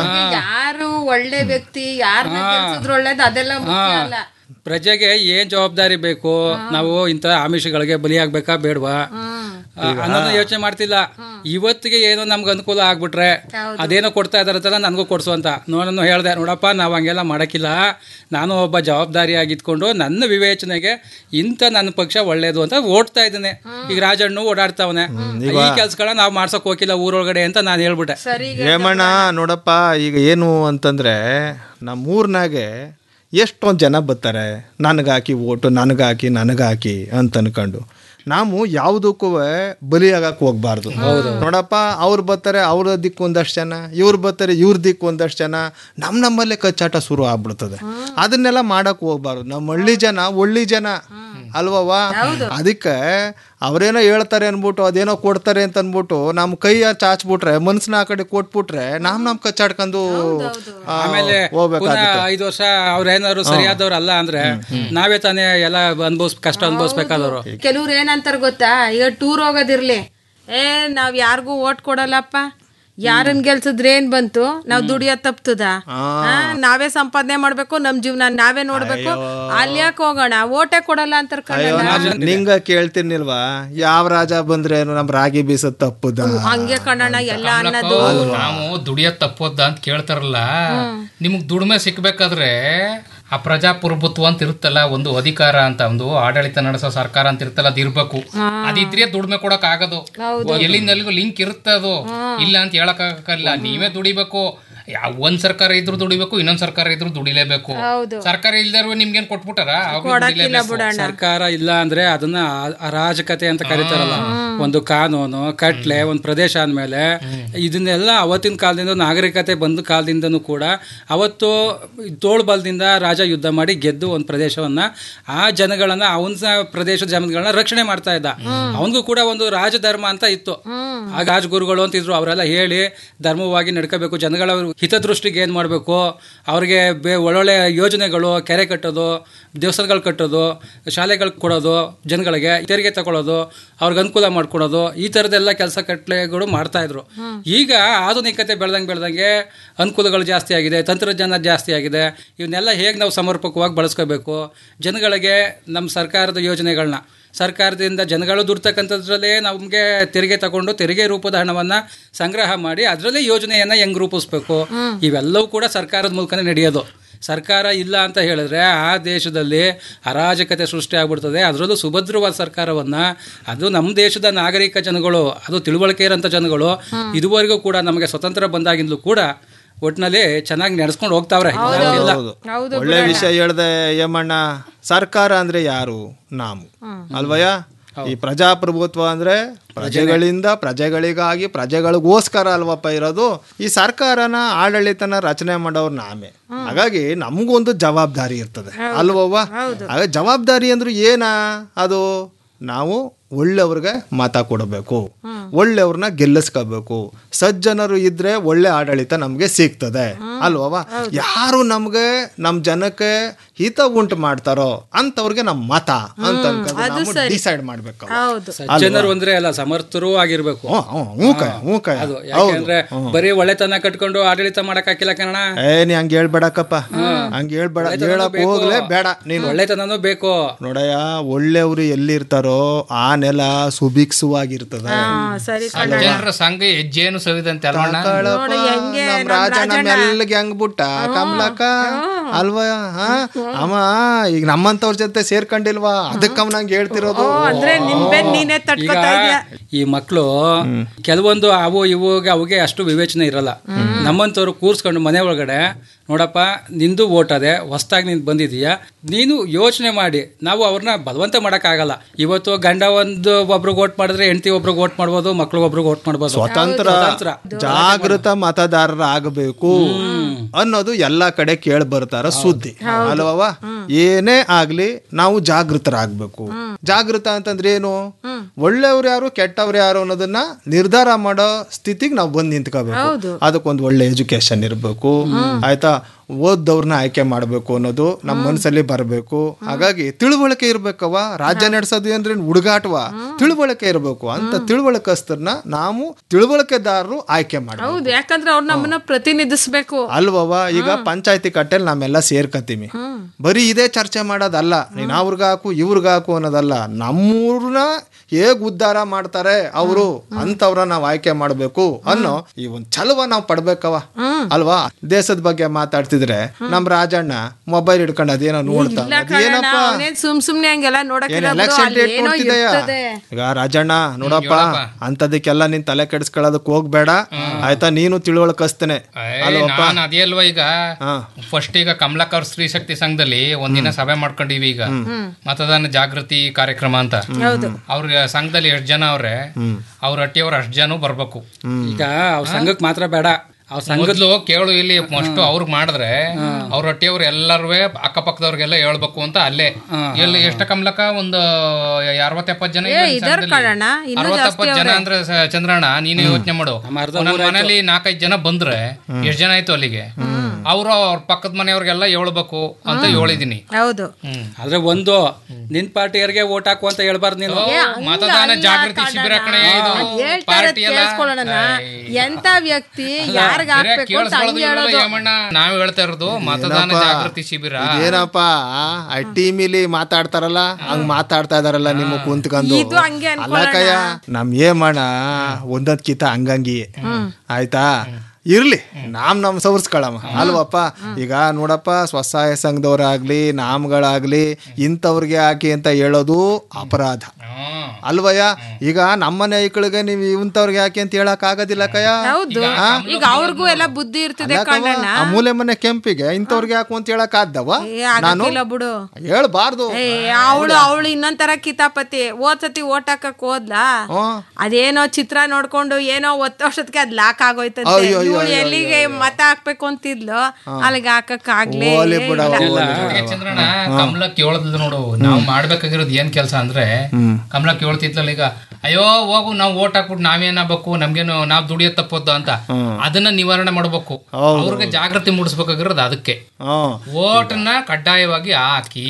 ಯಾರು ಒಳ್ಳೆ ವ್ಯಕ್ತಿ ಯಾರನ್ನ ಗೆಲ್ಸಿದ್ರು ಒಳ್ಳೇದು ಅದೆಲ್ಲ ಮುಖ್ಯ ಅಲ್ಲ ಪ್ರಜೆಗೆ ಏನ್ ಜವಾಬ್ದಾರಿ ಬೇಕು ನಾವು ಇಂಥ ಆಮಿಷಗಳಿಗೆ ಬಲಿಯಾಗ್ಬೇಕಾ ಬೇಡವಾ ಅನ್ನೋದನ್ನ ಯೋಚನೆ ಮಾಡ್ತಿಲ್ಲ ಇವತ್ತಿಗೆ ಏನೋ ನಮ್ಗೆ ಅನುಕೂಲ ಆಗ್ಬಿಟ್ರೆ ಅದೇನೋ ಕೊಡ್ತಾ ಇದಾರತ್ತಲ್ಲ ನನಗೂ ಕೊಡ್ಸು ಅಂತ ನೋಡನ್ನು ಹೇಳ್ದೆ ನೋಡಪ್ಪ ನಾವು ಹಂಗೆಲ್ಲ ಮಾಡಕ್ಕಿಲ್ಲ ನಾನು ಒಬ್ಬ ಜವಾಬ್ದಾರಿಯಾಗಿದ್ಕೊಂಡು ನನ್ನ ವಿವೇಚನೆಗೆ ಇಂಥ ನನ್ನ ಪಕ್ಷ ಒಳ್ಳೇದು ಅಂತ ಓಡ್ತಾ ಇದ್ದೇನೆ ಈಗ ರಾಜಣ್ಣು ಓಡಾಡ್ತಾವನೆ ಈ ಕೆಲ್ಸಗಳನ್ನ ನಾವು ಮಾಡ್ಸಕ್ ಹೋಗಿಲ್ಲ ಊರೊಳಗಡೆ ಅಂತ ನಾನು ಹೇಳ್ಬಿಟ್ಟೆ ಹೇಮಣ್ಣ ನೋಡಪ್ಪ ಈಗ ಏನು ಅಂತಂದ್ರೆ ನಮ್ಮೂರ್ನಾಗೆ ಎಷ್ಟೊಂದು ಜನ ಬರ್ತಾರೆ ನನಗಾಕಿ ಓಟು ನನಗಾಕಿ ನನಗಾಕಿ ಅಂತ ಅನ್ಕೊಂಡು ನಾವು ಯಾವುದಕ್ಕೂ ಬಲಿಯಾಗಕ್ಕೆ ಹೋಗ್ಬಾರ್ದು ನೋಡಪ್ಪ ಅವ್ರು ಬರ್ತಾರೆ ಅವ್ರ ದಿಕ್ಕು ಒಂದಷ್ಟು ಜನ ಇವ್ರು ಬರ್ತಾರೆ ಇವ್ರ ದಿಕ್ಕು ಒಂದಷ್ಟು ಜನ ನಮ್ಮ ನಮ್ಮಲ್ಲೇ ಕಚ್ಚಾಟ ಶುರು ಆಗ್ಬಿಡ್ತದೆ ಅದನ್ನೆಲ್ಲ ಮಾಡಕ್ ಹೋಗ್ಬಾರ್ದು ನಮ್ಮ ಹಳ್ಳಿ ಜನ ಒಳ್ಳಿ ಜನ ಅಲ್ವವ್ವ ಅದಕ್ಕೆ ಅವ್ರೇನೋ ಹೇಳ್ತಾರೆ ಅನ್ಬಿಟ್ಟು ಅದೇನೋ ಕೊಡ್ತಾರೆ ಅಂತ ಅನ್ಬಿಟ್ಟು ನಮ್ಮ ಕೈ ಚಾಚ್ಬಿಟ್ರೆ ಮನ್ಸನ್ನ ಆ ಕಡೆ ಕೊಟ್ಬಿಟ್ರೆ ನಾಮ್ ನಮ್ ಕಚ್ಚಾಡ್ಕೊಂಡು ಆ, ಆಮೇಲೆ ಪುನಃ ಹೋಗ್ಬೇಕಾಗುತ್ತೆ ಐದು ವರ್ಷ ಅವ್ರೇನಾದ್ರು ಸರಿಯಾದವ್ರು ಅಲ್ಲ ಅಂದ್ರೆ ನಾವೇ ತಾನೇ ಎಲ್ಲ ಅನ್ಭವಿಸ್ ಕಷ್ಟ ಅನ್ಭವಿಸ್ಬೇಕಾದವ್ರು ಕೆಲವ್ರು ಏನಂತಾರ ಗೊತ್ತಾ ಈಗ ಟೂರ್ ಹೋಗೋದಿರ್ಲಿ ಏ ನಾವ್ ಯಾರಿಗೂ ಓಟ್ ಕೊಡಲ್ಲಪ್ಪ ಯಾರನ್ ಗೆಲ್ಸಿದ್ರೆ ಏನ್ ಬಂತು ನಾವ್ ದುಡಿಯೋದ್ ತಪ್ತದ ಆ, ನಾವೇ ಸಂಪಾದನೆ ಮಾಡ್ಬೇಕು ನಮ್ ಜೀವನ ನಾವೇ ನೋಡ್ಬೇಕು ಅಲ್ಲಿ ಯಾಕೆ ಹೋಗೋಣ ಓಟೇ ಕೊಡಲ್ಲ ಅಂತಾರ ಅಯ್ಯೋ ನಾನ್ ನಿಂಗ ಕೇಳ್ತೀನಿಲ್ವಾ ಯಾವ ರಾಜ ಬಂದ್ರೇನು ನಮ್ ರಾಗಿ ಬೀಸದ್ ತಪ್ಪುದ ಹಂಗೆ ಕಣಣ್ಣ ಎಲ್ಲ ಅನ್ನೋದು ನಾವು ದುಡಿಯೋದ್ ತಪ್ಪೋದ ಅಂತ ಕೇಳ್ತಾರಲ್ಲ ನಿಮಗ್ ದುಡಿಮೆ ಸಿಕ್ಬೇಕಾದ್ರೆ ಆ ಪ್ರಜಾಪ್ರಭುತ್ವ ಅಂತ ಇರುತ್ತಲ್ಲ ಒಂದು ಅಧಿಕಾರ ಅಂತ ಒಂದು ಆಡಳಿತ ನಡೆಸೋ ಸರ್ಕಾರ ಅಂತ ಇರುತ್ತಲ್ಲ ಅದು ಇರ್ಬೇಕು ಅದಿದ್ರೆ ದುಡಿಮೆ ಕೊಡಕ್ ಆಗದು ಎಲ್ಲಿಂದ ಎಲ್ಲಿಗೂ ಲಿಂಕ್ ಇರುತ್ತೆ ಅದು ಇಲ್ಲ ಅಂತ ಹೇಳಕ್ ಆಗಲ್ಲ ನೀವೇ ದುಡಿಬೇಕು ಯಾವ ಒಂದ್ ಸರ್ಕಾರ ಇದ್ರು ದುಡಿಬೇಕು ಇನ್ನೊಂದ್ ಸರ್ಕಾರ ಇದ್ರು ದುಡಿಲೇಬೇಕು ಸರ್ಕಾರ ಇಲ್ದಾರು ನಿಮ್ಗೇನ್ ಕೊಟ್ಬಿಟ್ಟಾರ ಅವಾಗ್ಲೂ ದುಡಿಲೇಬೇಕು. ಸರ್ಕಾರ ಇಲ್ಲ ಅಂದ್ರೆ ಅದನ್ನ ಆ- ಅರಾಜಕತೆ ಅಂತ ಕರೀತಾರಲ್ಲ ಒಂದು ಕಾನೂನು ಕಟ್ಲೆ ಒಂದು ಪ್ರದೇಶ ಅಂದ್ಮೇಲೆ ಇದನ್ನೆಲ್ಲ ಅವತ್ತಿನ ಕಾಲದಿಂದ ನಾಗರಿಕತೆ ಬಂದ ಕಾಲದಿಂದನೂ ಕೂಡ ಅವತ್ತು ತೋಳ್ಬಲದಿಂದ ರಾಜ ಯುದ್ಧ ಮಾಡಿ ಗೆದ್ದು ಒಂದು ಪ್ರದೇಶವನ್ನ ಆ ಜನಗಳನ್ನ ಅವನ ಪ್ರದೇಶದ ಜನಗಳನ್ನ ರಕ್ಷಣೆ ಮಾಡ್ತಾ ಇದ್ದ ಅವನಿಗೂ ಕೂಡ ಒಂದು ರಾಜಧರ್ಮ ಅಂತ ಇತ್ತು ಆಗ ರಾಜಗುರುಗಳು ಅಂತ ಇದ್ರು ಅವರೆಲ್ಲ ಹೇಳಿ ಧರ್ಮವಾಗಿ ನಡ್ಕೋಬೇಕು ಜನಗಳ ಹಿತದೃಷ್ಟಿಗೆ ಏನ್ ಮಾಡಬೇಕು ಅವ್ರಿಗೆ ಬೇ ಒಳ್ಳೊಳ್ಳೆ ಯೋಜನೆಗಳು ಕೆರೆ ಕಟ್ಟೋದು ದೇವಸ್ಥಾನಗಳು ಕಟ್ಟೋದು ಶಾಲೆಗಳು ಕೊಡೋದು ಜನಗಳಿಗೆ ತೆರಿಗೆ ತಗೊಳ್ಳೋದು ಅವ್ರಿಗೆ ಅನುಕೂಲ ಮಾಡ್ಕೊಡೋದು ಈ ಥರದ್ದೆಲ್ಲ ಕೆಲಸ ಕಟ್ಲೆಗಳು ಮಾಡ್ತಾ ಇದ್ರು ಈಗ ಆಧುನಿಕತೆ ಬೆಳೆದಂಗೆ ಬೆಳೆದಂಗೆ ಅನುಕೂಲಗಳು ಜಾಸ್ತಿ ಆಗಿದೆ ತಂತ್ರಜ್ಞಾನ ಜಾಸ್ತಿ ಆಗಿದೆ ಇವನ್ನೆಲ್ಲ ಹೇಗೆ ನಾವು ಸಮರ್ಪಕವಾಗಿ ಬಳಸ್ಕೋಬೇಕು ಜನಗಳಿಗೆ ನಮ್ಮ ಸರ್ಕಾರದ ಯೋಜನೆಗಳನ್ನ ಸರ್ಕಾರದಿಂದ ಜನಗಳು ದುಡ್ತಕ್ಕಂಥದ್ರಲ್ಲೇ ನಮಗೆ ತೆರಿಗೆ ತಗೊಂಡು ತೆರಿಗೆ ರೂಪದ ಹಣವನ್ನ ಸಂಗ್ರಹ ಮಾಡಿ ಅದರಲ್ಲೇ ಯೋಜನೆಯನ್ನ ಹೆಂಗ್ ರೂಪಿಸ್ಬೇಕು ಇವೆಲ್ಲವೂ ಕೂಡ ಸರ್ಕಾರದ ಮೂಲಕನೇ ನಡೆಯೋದು ಸರ್ಕಾರ ಇಲ್ಲ ಅಂತ ಹೇಳಿದ್ರೆ ಆ ದೇಶದಲ್ಲಿ ಅರಾಜಕತೆ ಸೃಷ್ಟಿ ಆಗ್ಬಿಡ್ತದೆ ಅದರಲ್ಲೂ ಸುಭದ್ರವಾದ ಸರ್ಕಾರವನ್ನ ಅದು ನಮ್ಮ ದೇಶದ ನಾಗರಿಕ ಜನಗಳು ಅದು ತಿಳುವಳಿಕೆ ಇರೋಂಥ ಜನಗಳು ಇದುವರೆಗೂ ಕೂಡ ನಮಗೆ ಸ್ವತಂತ್ರ ಬಂದಾಗಿಂದಲೂ ಕೂಡ ಒಟ್ಟಿನಲ್ಲಿ ಚೆನ್ನಾಗಿ ನಡೆಸ್ಕೊಂಡು ಹೋಗ್ತಾವ್ರೆ ಇಲ್ಲ ಹೌದು ಒಳ್ಳೆ ವಿಷಯ ಹೇಳ್ದೆ ಯಮಣ್ಣ ಸರ್ಕಾರ ಅಂದ್ರೆ ಯಾರು ನಾವು ಅಲ್ವಯ್ಯ ಈ ಪ್ರಜಾಪ್ರಭುತ್ವ ಅಂದ್ರೆ ಪ್ರಜೆಗಳಿಂದ ಪ್ರಜೆಗಳಿಗಾಗಿ ಪ್ರಜೆಗಳಿಗೋಸ್ಕರ ಅಲ್ವಪ್ಪ ಇರೋದು ಈ ಸರ್ಕಾರನ ಆಡಳಿತನ ರಚನೆ ಮಾಡೋರು ನಾಮೇ ಹಾಗಾಗಿ ನಮಗೊಂದು ಜವಾಬ್ದಾರಿ ಇರ್ತದೆ ಅಲ್ವವ್ವ ಹಾಗ ಜವಾಬ್ದಾರಿ ಅಂದ್ರೆ ಏನ ಅದು ನಾವು ಒಳ್ಳೆಯವ್ರಿಗೆ ಮತ ಕೊಡಬೇಕು ಒಳ್ಳೆಯವ್ರನ್ನ ಗೆಲ್ಲಿಸ್ಕೋಬೇಕು ಸಜ್ಜನರು ಇದ್ರೆ ಒಳ್ಳೆ ಆಡಳಿತ ನಮ್ಗೆ ಸಿಗ್ತದೆ ಅಲ್ವವ ಯಾರು ನಮ್ಗೆ ನಮ್ ಜನಕ್ಕೆ ಹಿತ ಉಂಟು ಮಾಡ್ತಾರೋ ಅಂತವ್ರಿಗೆ ನಮ್ ಮತ ಅಂತ ಡಿಸೈಡ್ ಮಾಡ್ಬೇಕು ಹೌದು ಜನರು ಅಂದ್ರೆ ಅಲ್ಲ ಸಮರ್ಥರು ಆಗಿರ್ಬೇಕು ಹ್ಞೂ ಕಯ ಹ್ಞೂ ಕಯ ಅದು ಯಾಕೆಂದ್ರೆ ಬರೀ ಒಳ್ಳೆತನ ಕಟ್ಕೊಂಡು ಆಡಳಿತ ಮಾಡಕ್ ಹಾಕಿಲ್ಲ ಕಣ ಏ ನೀ ಹಂಗೆ ಹೇಳ್ಬೇಡಕ್ಕಪ್ಪ ಹಂಗೆ ಹೇಳ್ಬೇಡ ಹೇಳಕ್ ಹೋಗ್ಲೇ ಬೇಡ ನೀನು ಒಳ್ಳೆತನನೂ ಬೇಕು ನೋಡಯ್ಯ ಒಳ್ಳೆಯವರು ಎಲ್ಲಿರ್ತಾರೋ ಆ ನೆಲ ಸುಭಿಕ್ಷವಾಗಿರ್ತದೆ ಸರಿ ಜನರ ಸಂಘ ಹೆಜ್ಜೆನು ಸವಿದಂತೆ ಅಲ್ವಣ್ಣ ನೋಡಿ ಹೆಂಗೆ ನಮ್ ರಾಜ ನಮ್ಮೆಲ್ಲಿಗೆ ಹಂಗ್ ಬಿಟ್ಟ ಕಮಲಕ್ಕ ಅಲ್ವಾ ಹಾ ಅಮ್ಮ ಈಗ ನಮ್ಮಂತವ್ರ ಜೊತೆ ಸೇರ್ಕೊಂಡಿಲ್ವಾ ಅದಕ್ಕೆ ಅವ್ನ ಹಂಗೆ ಹೇಳ್ತಿರೋದು ಅಂದ್ರೆ ನಿನ್ ಬೆನ್ ನೀನೇ ಈಗ ತಟ್ಕೊತಾ ಇದ್ಯಾ ಈ ಮಕ್ಕಳು ಕೆಲವೊಂದು ಅವು ಇವುಗೆ ಅವುಗೆ ಅಷ್ಟು ವಿವೇಚನೆ ಇರಲ್ಲ ನಮ್ಮಂತವ್ರು ಕೂರ್ಸ್ಕೊಂಡು ಮನೆ ಒಳಗಡೆ ನೋಡಪ್ಪ ನಿಂದು ಓಟ್ ಅದೆ ಹೊಸ್ದಾಗಿ ನೀನು ಬಂದಿದೀಯಾ ನೀನು ಯೋಚನೆ ಮಾಡಿ ನಾವು ಅವ್ರನ್ನ ಬಲವಂತ ಮಾಡೋಕ್ಕಾಗಲ್ಲ ಇವತ್ತು ಗಂಡ ಒಂದು ಒಬ್ರಿಗೆ ಓಟ್ ಮಾಡಿದ್ರೆ ಹೆಂಡತಿ ಒಬ್ರಿಗೆ ಓಟ್ ಮಾಡ್ಬೋದು ಮಕ್ಳು ಒಬ್ರಿಗೆ ಓಟ್ ಮಾಡ್ಬೋದು ಸ್ವತಂತ್ರ ಜಾಗೃತ ಮತದಾರರ ಆಗಬೇಕು ಅನ್ನೋದು ಎಲ್ಲಾ ಕಡೆ ಕೇಳಿ ಬರ್ತಾರ ಸುದ್ದಿ ಅಲ್ವವ ಏನೇ ಆಗ್ಲಿ ನಾವು ಜಾಗೃತರಾಗ್ಬೇಕು ಜಾಗೃತ ಅಂತಂದ್ರೆ ಏನು ಒಳ್ಳೆಯವ್ರು ಯಾರು ಕೆಟ್ಟವ್ರು ಯಾರು ಅನ್ನೋದನ್ನ ನಿರ್ಧಾರ ಮಾಡೋ ಸ್ಥಿತಿಗೆ ನಾವು ಬಂದು ನಿಂತ್ಕೋಬೇಕು ಅದಕ್ಕೊಂದು ಒಳ್ಳೆ ಎಜುಕೇಶನ್ ಇರಬೇಕು ಆಯ್ತಾ ಓದ್ದವ್ರನ್ನ ಆಯ್ಕೆ ಮಾಡಬೇಕು ಅನ್ನೋದು ನಮ್ಮ ಮನಸ್ಸಲ್ಲಿ ಬರಬೇಕು ಹಾಗಾಗಿ ತಿಳುವಳಿಕೆ ಇರ್ಬೇಕವ ರಾಜ್ಯ ನಡೆಸೋದು ಅಂದ್ರೆ ಹುಡುಗಾಟವ ತಿಳುವಳಿಕೆ ಇರಬೇಕು ಅಂತ ತಿಳುವಳಿಕಸ್ತರನ್ನ ನಾವು ತಿಳುವಳಿಕೆದಾರರು ಆಯ್ಕೆ ಮಾಡಬೇಕು ಹೌದು ಯಾಕಂದ್ರೆ ಅವ್ರು ನಮ್ಮನ್ನ ಪ್ರತಿನಿಧಿಸ್ಬೇಕು ಅಲ್ವವ ಈಗ ಪಂಚಾಯತಿ ಕಟ್ಟೆಲ್ ನಾವೆಲ್ಲ ಸೇರ್ಕತ್ತೀವಿ ಬರೀ ಇದೇ ಚರ್ಚೆ ಮಾಡೋದಲ್ಲ ನೀನ್ ಅವ್ರಿಗೆ ಹಾಕು ಇವ್ರಿಗೆ ಹಾಕು ಅನ್ನೋದಲ್ಲ ನಮ್ಮೂರ್ನ ಹೇಗ್ ಉದ್ಧಾರ ಮಾಡ್ತಾರೆ ಅವರು ಅಂತವ್ರ ನಾವ್ ಆಯ್ಕೆ ಮಾಡ್ಬೇಕು ಅನ್ನೋ ಈ ಒಂದ್ ಚಲುವ ನಾವ್ ಪಡ್ಬೇಕವ ಅಲ್ವಾ ದೇಶದ ಬಗ್ಗೆ ಮಾತಾಡ್ತಿದ್ರೆ ನಮ್ ರಾಜಣ್ಣ ಮೊಬೈಲ್ ಹಿಡ್ಕೊಂಡು ಅದೇನೋ ನೋಡ್ತಾ ಇಲ್ಲ ಕಣಣ್ಣ, ಅದೇನಪ್ಪ ಅವ್ನೇನ್ ಸುಮ್ ಸುಮ್ನೆ ಹಂಗೆಲ್ಲ ಏನ್ ನೋಡಕ್ಕಿಲ್ಲ ಬಿಡು, ಎಲೆಕ್ಷನ್ ಅಲ್ಲಿ ಡೇಟ್ ಏನೋ ನೋಡ್ತಿದೆಯಾ ಇರ್ತದೆ ಈಗ ರಾಜಣ್ಣ ನೋಡಪ್ಪ ಅಂತದಕ್ಕೆಲ್ಲ ನೀನ್ ತಲೆ ಕೆಡಿಸ್ಕೊಳ್ಳೋದಕ್ ಹೋಗ್ಬೇಡ ಆಯ್ತಾ ನೀನು ತಿಳುವಳಿಕಸ್ತೇನೆ ಅಲ್ವಪ್ಪ ನಾನು ಅದೇ ಅಲ್ವಾ ಈಗ ಫಸ್ಟ್ ಈಗ ಕಮಲಕ್ ಅವ್ರ ಸ್ತ್ರೀ ಶಕ್ತಿ ಸಂಘದಲ್ಲಿ ಒಂದಿನ ಸಭೆ ಮಾಡ್ಕೊಂಡಿವಿ ಈಗ ಮತದಾನ ಜಾಗೃತಿ ಕಾರ್ಯಕ್ರಮ ಅಂತ ಅವ್ರ ಸಂಘದಲ್ಲಿ ಎಷ್ಟ್ ಜನ ಅವ್ರೆ ಅವ್ರ ಹಟ್ಟಿಯವ್ರ ಅಷ್ಟ್ ಜನ ಬರ್ಬೇಕು ಈಗ ಅವ್ರ ಸಂಘಕ್ಕೆ ಮಾತ್ರ ಬೇಡ ಅವ್ರ ಸಂಘದ ಮೊದಲು ಕೇಳು ಇಲ್ಲಿ ಫಸ್ಟ್ ಅವ್ರಿಗೆ ಮಾಡಿದ್ರೆ ಅವ್ರ ಹಟ್ಟಿಯವ್ರು ಎಲ್ಲರೂ ಅಕ್ಕಪಕ್ಕದವ್ರಿಗೆಲ್ಲ ಹೇಳ್ಬೇಕು ಅಂತ ಅಲ್ಲೇ ಎಲ್ಲಿ ಎಷ್ಟ ಕಮಲಕ ಒಂದು ಅರವತ್ತ ಎಪ್ಪತ್ತು ಜನ ಏ, ಇದಾರ್ ಕಣಣ್ಣ, ಇನ್ನೂ ಅರವತ್ತಪ್ಪತ್ತು ಜನ ಅಂದ್ರೆ ಸ- ಚಂದ್ರಣ್ಣ ನೀನು ಯೋಚನೆ ಮಾಡು ಒಂದೊಂದ್ ಮನೇಲಿ ನಾಲ್ಕೈದು ಜನ ಬಂದ್ರೆ ಎಷ್ಟ್ ಜನ ಆಯ್ತು ಅಲ್ಲಿಗೆ ಅವರು ಅವ್ರ ಪಕ್ಕದ ಮನೆಯವ್ರಿಗೆಲ್ಲ ಹೇಳ್ಬೇಕು ಅಂತ ಹೇಳಿದೀನಿ ಹೌದು ಆದ್ರೆ ಒಂದು ನಿನ್ ಪಾರ್ಟಿಯರ್ಗೆ ಓಟ್ ಹಾಕು ಅಂತ ಹೇಳ್ಬಾರ್ದು ನೀನು ಮತದಾನ ಜಾಗೃತಿ ಶಿಬಿರ ಕಣೆ ಇದು ಪಾರ್ಟಿ ಎಲ್ಲ ಕೇಳಿಸ್ಕೊಳ್ಳೋಣ ಎಂತ ವ್ಯಕ್ತಿ ಯಾರಿಗ ಹಾಕ್ಬೇಕು ಅಂತ ಹಂಗೆ ಹೇಳೋದು ಯಮಣ್ಣ ನಾವ್ ಹೇಳ್ತಾ ಇರೋದು ಮತದಾನ ಜಾಗೃತಿ ಶಿಬಿರ ಏನಪ್ಪ ಆ ಟೀಮಿಲಿ ಮಾತಾಡ್ತಾರಲ್ಲ ಹಂಗ್ ಮಾತಾಡ್ತಾ ಇದಾರಲ್ಲ ನಿಮ್ಮ ಕುಂತ್ಕೊಂಡು ಇದು ಹಂಗೆ ಅಲ್ಲ ಕಯ್ಯ ನಮ್ ಏಮಣ್ಣ ಒಂದೊಂದ್ ಕಿತ ಹಂಗಂಗಿ ಆಯ್ತಾ ಇರ್ಲಿ ನಾಮ್ ನಮ್ ಸವರ್ಸ್ಕೊಳಮ್ಮ ಅಲ್ವಪ್ಪ ಈಗ ನೋಡಪ್ಪ ಸ್ವಸಹಾಯ ಸಂಘದವ್ರಾಗ್ಲಿ ನಾಮ್ಗಳಾಗ್ಲಿ ಇಂಥವ್ರಿಗೆ ಹಾಕಿ ಅಂತ ಹೇಳೋದು ಅಪರಾಧ ಅಲ್ವಯ್ಯ ಈಗ ನಮ್ಮನೆ ಐಕ್ಳಿಗೆ ನೀವು ಇಂಥವ್ರಿಗೆ ಯಾಕೆ ಅಂತ ಹೇಳಕ್ ಆಗೋದಿಲ್ಲ ಕಯ್ಯ ಹೌದು ಈಗ ಅವ್ರಿಗೂ ಎಲ್ಲ ಬುದ್ಧಿ ಇರ್ತಿದೆ ಅಲ್ಲಕ್ಕವ್ವ, ಕಣ್ಣಣ್ಣ ಆ ಮೂಲೆ ಮನೆ ಕೆಂಪಿಗೆ ಇಂಥವ್ರಿಗೆ ಯಾಕು ಅಂತ ಹೇಳಕ್ ಆದ್ದವ ಏ ನಾನು ಆಗಕ್ಕಿಲ್ಲ ಬಿಡು ಹೇಳ್ಬಾರ್ದು ಏ ಅವಳು ಅವಳು ಇನ್ನೊಂಥರ ಕಿತಾಪತಿ ಓದ್ ಸತಿ ಓಟ್ ಹಾಕಕ್ ಹೋದ್ಲಾ ಅದೇನೋ ಚಿತ್ರ ನೋಡ್ಕೊಂಡು ಏನೋ ಒತ್ತ ವರ್ಷದಕ್ಕೆ ಅದ್ ಲಾಕ್ ಆಗೋಯ್ತಂತೆ ಅಯ್ಯೋ, ಅಯ್ಯೋ, ಇವಳು ಅಯ್ಯೋ, ಎಲ್ಲಿಗೆ ಮತ ಹಾಕ್ಬೇಕು ಅಂತಿದ್ಲು ಅಲ್ಲಿಗೆ ಹಾಕಕ್ ಆಗ್ಲೇ ಓಲಿ ಬಿಡವ್ವ, ಇಲ್ಲ. ಓಲಿ. ನೋಡ್ಗೆ ಚಂದ್ರಣ್ಣ ಕಮಲ ಕೇಳದ್ಲು ನೋಡು ನಾವು ಮಾಡ್ಬೇಕಾಗಿರೋದು ಏನ್ ಕೆಲಸ ಅಂದ್ರೆ ಕಮಲ ಕೇಳ್ತಿದ್ಲಲ್ಲ ಈಗ ಅಯ್ಯೋ ಹೋಗು ನಾವು ಓಟ್ ಹಾಕ್ಬಿಟ್ಟು ನಾವೇನಾಗಬೇಕು ನಮ್ಗೇನು ನಾವ್ ದುಡಿಯೋ ತಪ್ಪೊದ್ದು ಅಂತ ಅದನ್ನ ನಿವಾರಣೆ ಮಾಡ್ಬೇಕು ಅವ್ರಿಗೆ ಜಾಗೃತಿ ಮೂಡಿಸ್ಬೇಕಾಗಿರೋದು ಅದಕ್ಕೆ ಓಟ್ನ ಕಡ್ಡಾಯವಾಗಿ ಹಾಕಿ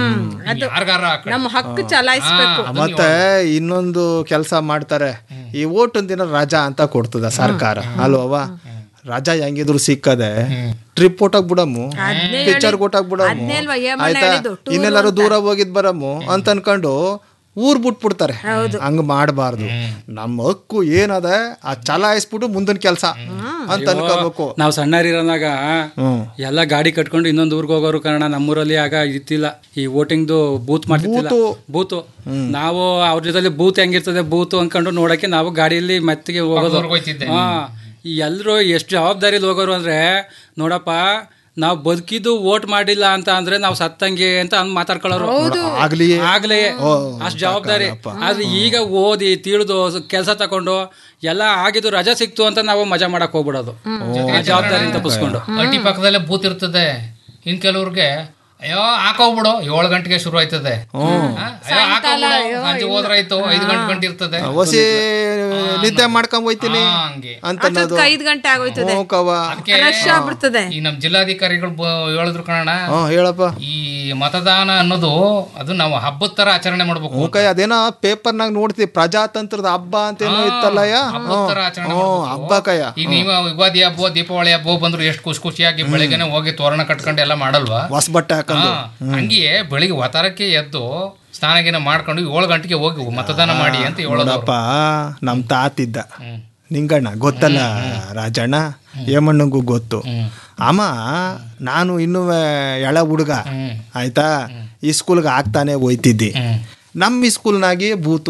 ಯಾರ್ಗಾರ ಹಾಕಿ. ನಮ್ಮ ಹಕ್ಕು ಚಲಾಯಿಸ್ಬೇಕು ಹಾ, ಮತ್ತೆ ಇನ್ನೊಂದು ಕೆಲಸ ಮಾಡ್ತಾರೆ ಈ ಓಟೊಂದ್ ದಿನ ರಜಾ ಅಂತ ಕೊಡ್ತದ ಸರ್ಕಾರ ಅಲ್ವವ ರಜಾ ಹೆಂಗಿದ್ರು ಸಿಕ್ಕದೆ ಟ್ರಿಪ್ ಕೊಟ್ಟಾಗ ಬಿಡಮ್ಮು ಪಿಕ್ಚರ್ ಕೊಟ್ಟಾಗ ಬಿಡಮ್ಮು ಅದ್ನೇ ಅಲ್ವಾ ಏಮಣ್ಣ ಆಯ್ತಾ ಹೇಳಿದ್ದು, tour ಇನ್ನೆಲ್ಲಾರು ಅಂತ. ದೂರ ಹೋಗಿದ್ ಬರಮ್ಮು ಅಂತ ಅನ್ಕೊಂಡು ಊರ್ ಬಿಟ್ಬಿಡ್ತಾರೆ ಹಂಗ ಮಾಡಬಾರ್ದು ನಮ್ಮ ಹಕ್ಕು ಏನದ ಆ ಚಲಾಯಿಸ್ಬಿಟ್ಟು ಮುಂದಿನ ಕೆಲಸ ಅಂತ ಅನ್ಕೋಬೇಕು ನಾವು ಸಣ್ಣರಿರೋನಾಗ ಎಲ್ಲ ಗಾಡಿ ಕಟ್ಕೊಂಡು ಇನ್ನೊಂದು ಊರಿಗೆ ಹೋಗೋರು ಕಾರಣ ನಮ್ಮೂರಲ್ಲಿ ಆಗ ಇದ್ದಿಲ್ಲ ಈ ವೋಟಿಂಗ್ದು ಬೂತ್ ಮಾಡ್ತಿದ್ದಿಲ್ಲ ಬೂತು ನಾವು ಅವ್ರ ಜೊತೆ ಬೂತ್ ಹೆಂಗಿರ್ತದೆ ಬೂತ್ ಅನ್ಕೊಂಡು ನೋಡಕ್ಕೆ ನಾವು ಗಾಡಿಯಲ್ಲಿ ಮೆತ್ತಿಗೆ ಹೋಗೋದು ಪಕ್ಕದೂರ್ಗ್ ಹೋಯ್ತಿದ್ದೆ. ಹಾ ಈ ಎಲ್ರು ಎಷ್ಟು ಜವಾಬ್ದಾರಿಲಿ ಹೋಗೋರು ಅಂದ್ರೆ ನೋಡಪ್ಪ ನಾವು ಬದುಕಿದ್ದು ವೋಟ್ ಮಾಡಿಲ್ಲ ಅಂತ ಅಂದ್ರೆ ನಾವು ಸತ್ತಂಗೆ ಅಂತ ಅಂದ್ ಮಾತಾಡ್ಕೊಳ್ಳೋರು ಆಗ್ಲಿ ಆಗ್ಲೇ ಅಷ್ಟು ಜವಾಬ್ದಾರಿ ಆದ್ರೆ ಈಗ ಓದಿ ತಿಳಿದು ಕೆಲಸ ತಕೊಂಡು ಎಲ್ಲ ಆಗಿದ್ದು ರಜಾ ಸಿಕ್ತು ಅಂತ ನಾವು ಮಜಾ ಮಾಡಕ್ ಹೋಗ್ಬಿಡೋದು ಆ ಜವಾಬ್ದಾರಿ ತಪ್ಪಿಸ್ಕೊಂಡು ಅಡ್ಡಿ ಪಕ್ಕದಲ್ಲೇ ಬೂತ್ ಇರ್ತದೆ ಇನ್ ಕೆಲವ್ರಿಗೆ ಅಯ್ಯೋ ಹಾಕೋಗ್ಬಿಡು ಏಳು ಗಂಟೆಗೆ ಶುರು ಆಯ್ತದೆ ಹಾ? ಅಯ್ಯೋ ಹಾಕೋಗ್ಬಿಡು ಸಂಜೆ ಹೋದ್ರಾಯ್ತು ಐದು ಗಂಟೆ ಗಂಟೆ ಇರ್ತದೆ ಹೊಸಿ ನಿದ್ದೆ ಮಾಡ್ಕೊಂಡ್ ಹೋಯ್ತೀನಿ ಹಂಗೆ ಅಂತ ಅನ್ನೋದು ಅಷ್ಟೊತ್ತಿಗೆ ಐದ್ ಗಂಟೆ ಆಗೋಯ್ತದೆ ಹ್ಞೂ ಕವ್ವ. ಅದಕ್ಕೆ ರಶ್ ಆಗ್ಬಿಡ್ತದೆ ಈ ನಮ್ ಜಿಲ್ಲಾಧಿಕಾರಿಗಳು ಬ- ಹೇಳಿದ್ರು ಕಣ ಹ್ಞೂ ಹೇಳಪ್ಪ ಈ ಮತದಾನ ಅನ್ನೋದು ಅದು ನಾವು ಹಬ್ಬದ ತರ ಆಚರಣೆ ಮಾಡ್ಬೇಕು ಹ್ಞೂ ಕೈ ಅದೇನೋ ಪೇಪರ್ನಾಗ ನೋಡ್ತೀವಿ ಪ್ರಜಾತಂತ್ರದ ಹಬ್ಬ ಅಂತ ಏನೋ ಇತ್ತಲ್ಲಯ್ಯ ಹಬ್ಬದ ತರ ಆಚರಣೆ ಹ್ಞೂ ಹಬ್ಬ ಕಯ್ಯ ಈಗ ನೀವು ಯುಗಾದಿ ಹಬ್ಬ ದೀಪಾವಳಿ ಹಬ್ಬ ಬಂದ್ರು ಎಷ್ಟು ಖುಷಿ ಖುಷಿಯಾಗಿ ಬೆಳಿಗ್ಗೆನೆ ಹೋಗಿ ತೋರಣ ಕಟ್ಕೊಂಡು ಎಲ್ಲ ಮಾಡಲ್ವಾ ಹೊಸ ಬಟ್ಟೆ ಹಾಕೊಂಡು ಹಾ, ಹಂಗೆಯೇ ಬೆಳಿಗ್ಗೆ ವತಾರಕ್ಕೆ ಎದ್ದು ಸ್ನಾನ ಗೀನ ಮಾಡ್ಕೊಂಡು ಏಳು ಗಂಟೆಗೆ ಹೋಗಿ ಮತದಾನ ಮಾಡಿ ಅಂತ ಹೇಳೋದು ಅವ್ರು. ನೋಡಪ್ಪ ನಮ್ ತಾತಿದ್ದ ನಿಂಗಣ್ಣ ಗೊತ್ತಲ್ಲ ರಾಜಣ್ಣ ಏಮಣ್ಣಂಗೂ ಗೊತ್ತು ಅಮ್ಮ ನಾನು ಇನ್ನೂ ಎಳ ಹುಡುಗ ಆಯ್ತಾ ಈ ಸ್ಕೂಲ್ಗೆ ಆಗ್ತಾನೆ ಹೋಯ್ತಿದ್ದಿ ನಮ್ಮ ಈ ಸ್ಕೂಲ್ನಾಗೆ ಬೂತು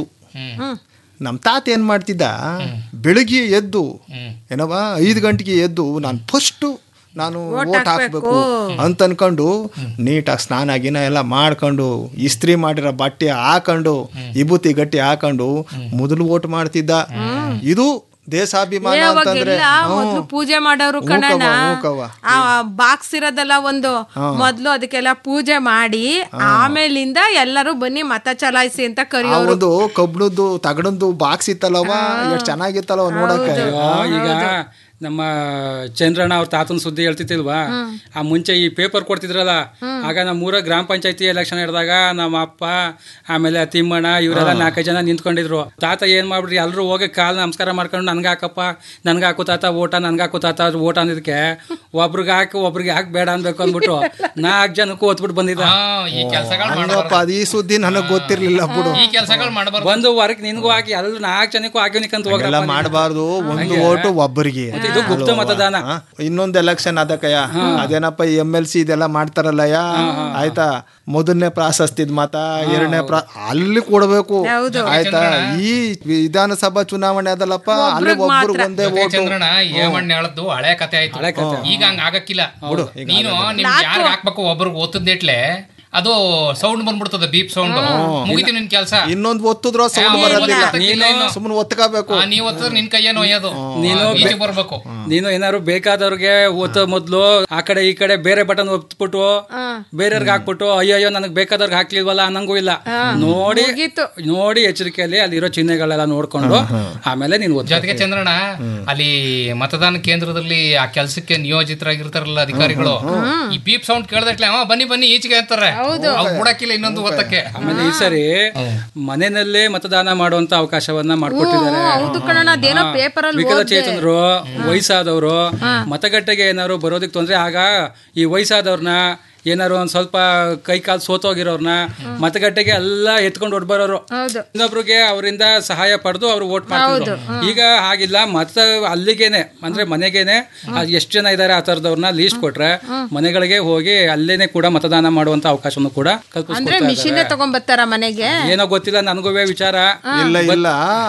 ನಮ್ಮ ತಾತ ಏನ್ ಮಾಡ್ತಿದ್ದ ಬೆಳಿಗ್ಗೆ ಎದ್ದು ಏನವ ಐದು ಗಂಟೆಗೆ ಎದ್ದು ನಾನು ಫಸ್ಟು ನಾನು ಓಟ್ ಹಾಕ್ಬೇಕು ಅಂತ ಅನ್ಕೊಂಡು ನೀಟಾಗಿ ಸ್ನಾನ ಗಿನ ಎಲ್ಲ ಮಾಡ್ಕೊಂಡು ಇಸ್ತ್ರಿ ಮಾಡಿರೋ ಬಟ್ಟೆ ಹಾಕೊಂಡು ವಿಭೂತಿ ಗಟ್ಟಿ ಹಾಕೊಂಡು ಮೊದಲು ಓಟ್ ಮಾಡ್ತಿದ್ದ ಇದು ದೇಶಾಭಿಮಾನ ಅಂತಂದ್ರೆ ಅವಾಗೆಲ್ಲ ಮೊದ್ಲು ಪೂಜೆ ಮಾಡೋರು ಕಣಣ್ಣ ಹ್ಞೂ ಕವ್ವ. ಆ ಬಾಕ್ಸ್ ಇರೋದೆಲ್ಲ ಒಂದು ಮೊದ್ಲು ಅದಕ್ಕೆಲ್ಲ ಪೂಜೆ ಮಾಡಿ ಆಮೇಲಿಂದ ಎಲ್ಲರೂ ಬನ್ನಿ ಮತ ಚಲಾಯಿಸಿ ಅಂತ ಆ ಕರೆಯೋರು ಒಂದು ಕಬ್ಣದ್ದು ತಗಡದ್ದು ಬಾಕ್ಸ್ ಇತ್ತಲ್ಲವ ಎಷ್ಟು ಚೆನ್ನಾಗಿತ್ತಲ್ಲವ ನೋಡಕ್ಕೆ ಅಯ್ಯೋ, ಈಗ ನಮ್ಮ ಚಂದ್ರಣ್ಣ ಅವ್ರ ತಾತನ ಸುದ್ದಿ ಹೇಳ್ತಿತ್ತಿಲ್ವಾ ಆ ಮುಂಚೆ ಈ ಪೇಪರ್ ಕೊಡ್ತಿದ್ರಲ್ಲ ಆಗ ನಮ್ಮ ಊರ ಗ್ರಾಮ ಪಂಚಾಯತಿ ಎಲೆಕ್ಷನ್ ಹಿಡಿದಾಗ ನಮ್ಮ ಅಪ್ಪ ಆಮೇಲೆ ತಿಮ್ಮಣ್ಣ ಇವರೆಲ್ಲ ನಾಲ್ಕೈದು ಜನ ನಿಂತ್ಕೊಂಡಿದ್ರು ತಾತ ಏನ್ ಮಾಡ್ಬಿಟ್ರಿ ಎಲ್ರು ಹೋಗಿ ಕಾಲ್ ನಮಸ್ಕಾರ ಮಾಡ್ಕೊಂಡು ನನ್ಗೆ ಹಾಕಪ್ಪ ನನ್ಗೆ ಹಾಕು ತಾತ ಓಟ ನನ್ಗೆ ಹಾಕು ತಾತ ಓಟ ಅಂದಿದ್ಕೆ ಒಬ್ರಿಗೆ ಹಾಕಿ ಒಬ್ರಿಗೆ ಹಾಕಿ ಬೇಡ ಅನ್ಬೇಕು ಅಂದ್ಬಿಟ್ಟು ನಾಲ್ಕು ಜನಕ್ಕೂ ಓದ್ಬಿಟ್ಟು ಬಂದಿದ್ದ ಹಾ, ಈ ಕೆಲ್ಸಗಳು ಹಂಗಪ್ಪ ಅದು ಈ ಸುದ್ದಿ ನನಗ್ ಗೊತ್ತಿರ್ಲಿಲ್ಲ ಬಿಡು ಈ ಕೆಲಸಗಳು ಮಾಡಬಾರ್ದು ಬಂದು ಹೊರಗೆ ನಿನ್ಗೂ ಹಾಕಿ ಎಲ್ಲ ನಾಲ್ಕು ಜನಕ್ಕೂ ಹಾಕಿವ್ನಿಕಂತ ಎಲ್ಲ ಹೋಗ್ರಪ್ಪ ಮಾಡಬಾರ್ದು ಒಂದು ಓಟು ಒಬ್ಬರಿಗೆ ಇದು ಗುಪ್ತ ಮತದಾನ ಇನ್ನೊಂದು ಎಲೆಕ್ಷನ್ ಅದಕ್ಕಯ್ಯ ಅದೇನಪ್ಪ ಎಮ್ ಎಲ್ ಸಿ ಇದೆಲ್ಲ ಮಾಡ್ತಾರಲ್ಲಯ್ಯ ಆಯ್ತಾ ಮೊದಲನೇ ಪ್ರಾಶಸ್ತಿದ್ ಮತ ಎರಡನೇ ಪ್ರಾ ಅಲ್ಲಿ ಕೊಡ್ಬೇಕು ಆಯ್ತಾ ಈ ವಿಧಾನಸಭಾ ಚುನಾವಣೆ ಅದಲ್ಲಪ್ಪ ಅಲ್ಲಿ ಒಬ್ಬರು ಒಂದೇ ಜೊತೆ ಓಟು ಚಂದ್ರಣ್ಣ ಏಮಣ್ಣ ಹೇಳದ್ದು ಹಳೆ ಕತೆ ಆಯ್ತು ಈಗ ಹಂಗ ಆಗಕ್ಕಿಲ್ಲ ನೀನು ನಿಮ್ಗೆ ಯಾರು ಹಾಕ್ಬೇಕು ಒಬ್ರಿಗೆ ಒತ್ತದ್ನೇಟ್ಲೆ ಅದು ಸೌಂಡ್ ಬಂದ್ಬಿಡ್ತದೆ ಬೀಪ್ ಸೌಂಡ್ ಮುಗಿತು ನಿನ್ ಕೆಲಸ ಇನ್ನೊಂದ್ ಒತ್ತಿದ್ರ ಸೌಂಡ್ ಬರೋದಿಲ್ಲ ಸುಮ್ಮನೆ ಒತ್ಕೋಬೇಕು ನೀವ್ ಒತ್ತಿದ್ರೆ ನಿನ್ ಕೈಯೇನು ಒಯ್ಯೋದು ನೀನು ಈಚೆ ಬರ್ಬೇಕು ನೀನು ಏನಾದ್ರು ಬೇಕಾದವ್ರಿಗೆ ಒತ್ತ ಮೊದ್ಲು ಆ ಕಡೆ ಈ ಕಡೆ ಬೇರೆ ಬಟನ್ ಒತ್ಬಿಟ್ಟು ಬೇರೆಯವ್ರಿಗೆ ಹಾಕ್ಬಿಟ್ಟು ಅಯ್ಯೋ ಅಯ್ಯೋ ನನಗೆ ಬೇಕಾದವ್ರಿಗೆ ಹಾಕ್ಲಿಲ್ವಲ್ಲ ಅನ್ನಂಗೂ ಇಲ್ಲ ನೋಡಿ ನೋಡಿ ಎಚ್ಚರಿಕೆಯಲ್ಲಿ ಅಲ್ಲಿರೋ ಚಿಹ್ನೆಗಳೆಲ್ಲ ನೋಡ್ಕೊಂಡು ಆಮೇಲೆ ನೀನು ಒತ್ತು ಜೊತೆಗೆ ಚಂದ್ರಣ್ಣ ಅಲ್ಲಿ ಮತದಾನ ಕೇಂದ್ರದಲ್ಲಿ ಆ ಕೆಲ್ಸಕ್ಕೆ ನಿಯೋಜಿತರಾಗಿರ್ತಾರಲ್ಲ ಅಧಿಕಾರಿಗಳು ಈ ಬೀಪ್ ಸೌಂಡ್ ಕೇಳ್ದಟ್ಲೆ ಅವ ಬನ್ನಿ ಬನ್ನಿ ಈಚೆಗೆ ಅಂತಾರೆ ಅವ್ರು ಬಿಡಕ್ಕಿಲ್ಲ ಇನ್ನೊಂದು ಒತ್ತಕ್ಕೆ ಆಮೇಲೆ ಈ ಸರಿ ಮನೆಯಲ್ಲೇ ಮತದಾನ ಮಾಡುವಂತ ಅವಕಾಶವನ್ನ ಮಾಡ್ಕೊಟ್ಟಿದ್ದಾರೆ ಹೌದು ಕಣಣ್ಣ ಅದೇನೋ ಪೇಪರ್ ಅಲ್ಲಿ ವಿಕಲಚೇತನರು ವಯಸ್ಸಾದವರು ಮತಗಟ್ಟೆಗೆ ಏನಾದ್ರು ಬರೋದಕ್ಕೆ ತೊಂದ್ರೆ ಆಗ ಈ ವಯಸ್ಸಾದವ್ರನ್ನ ಏನಾರು ಒಂದ್ ಸ್ವಲ್ಪ ಕೈ ಕಾಲು ಸೋತೋಗಿರೋರ್ನ ಮತಗಟ್ಟೆಗೆ ಎಲ್ಲ ಎತ್ಕೊಂಡು ಹೊಡ್ಬರೋರು ಹೌದು ಇನ್ನೊಬ್ರಿಗೆ ಅವರಿಂದ ಸಹಾಯ ಪಡೆದು ಅವ್ರು ವೋಟ್ ಮಾಡ್ತಿದ್ರು ಈಗ ಹಾಗಿಲ್ಲ ಮತ ಅಲ್ಲಿಗೇನೆ ಅಂದ್ರೆ ಮನೆಗೇನೆ ಎಷ್ಟು ಜನ ಇದ್ದಾರೆ ಆ ತರದವ್ರನ್ನ ಲೀಸ್ಟ್ ಕೊಟ್ರೆ ಮನೆಗಳಿಗೆ ಹೋಗಿ ಅಲ್ಲೇನೆ ಕೂಡ ಮತದಾನ ಮಾಡುವಂತ ಅವಕಾಶನೂ ಕೂಡ ಅಂದ್ರೆ ಕಲ್ಪಿಸ್ಕೊಡ್ತಾ ಮಿಷಿನ್ ಇದ್ದಾರೆ. ತಗೊಂಬರ್ತಾರ ಮನೆಗೆ ಏನೋ ಗೊತ್ತಿಲ್ಲ ನನಗೂ ವಿಚಾರ ಇಲ್ಲ ಇಲ್ಲ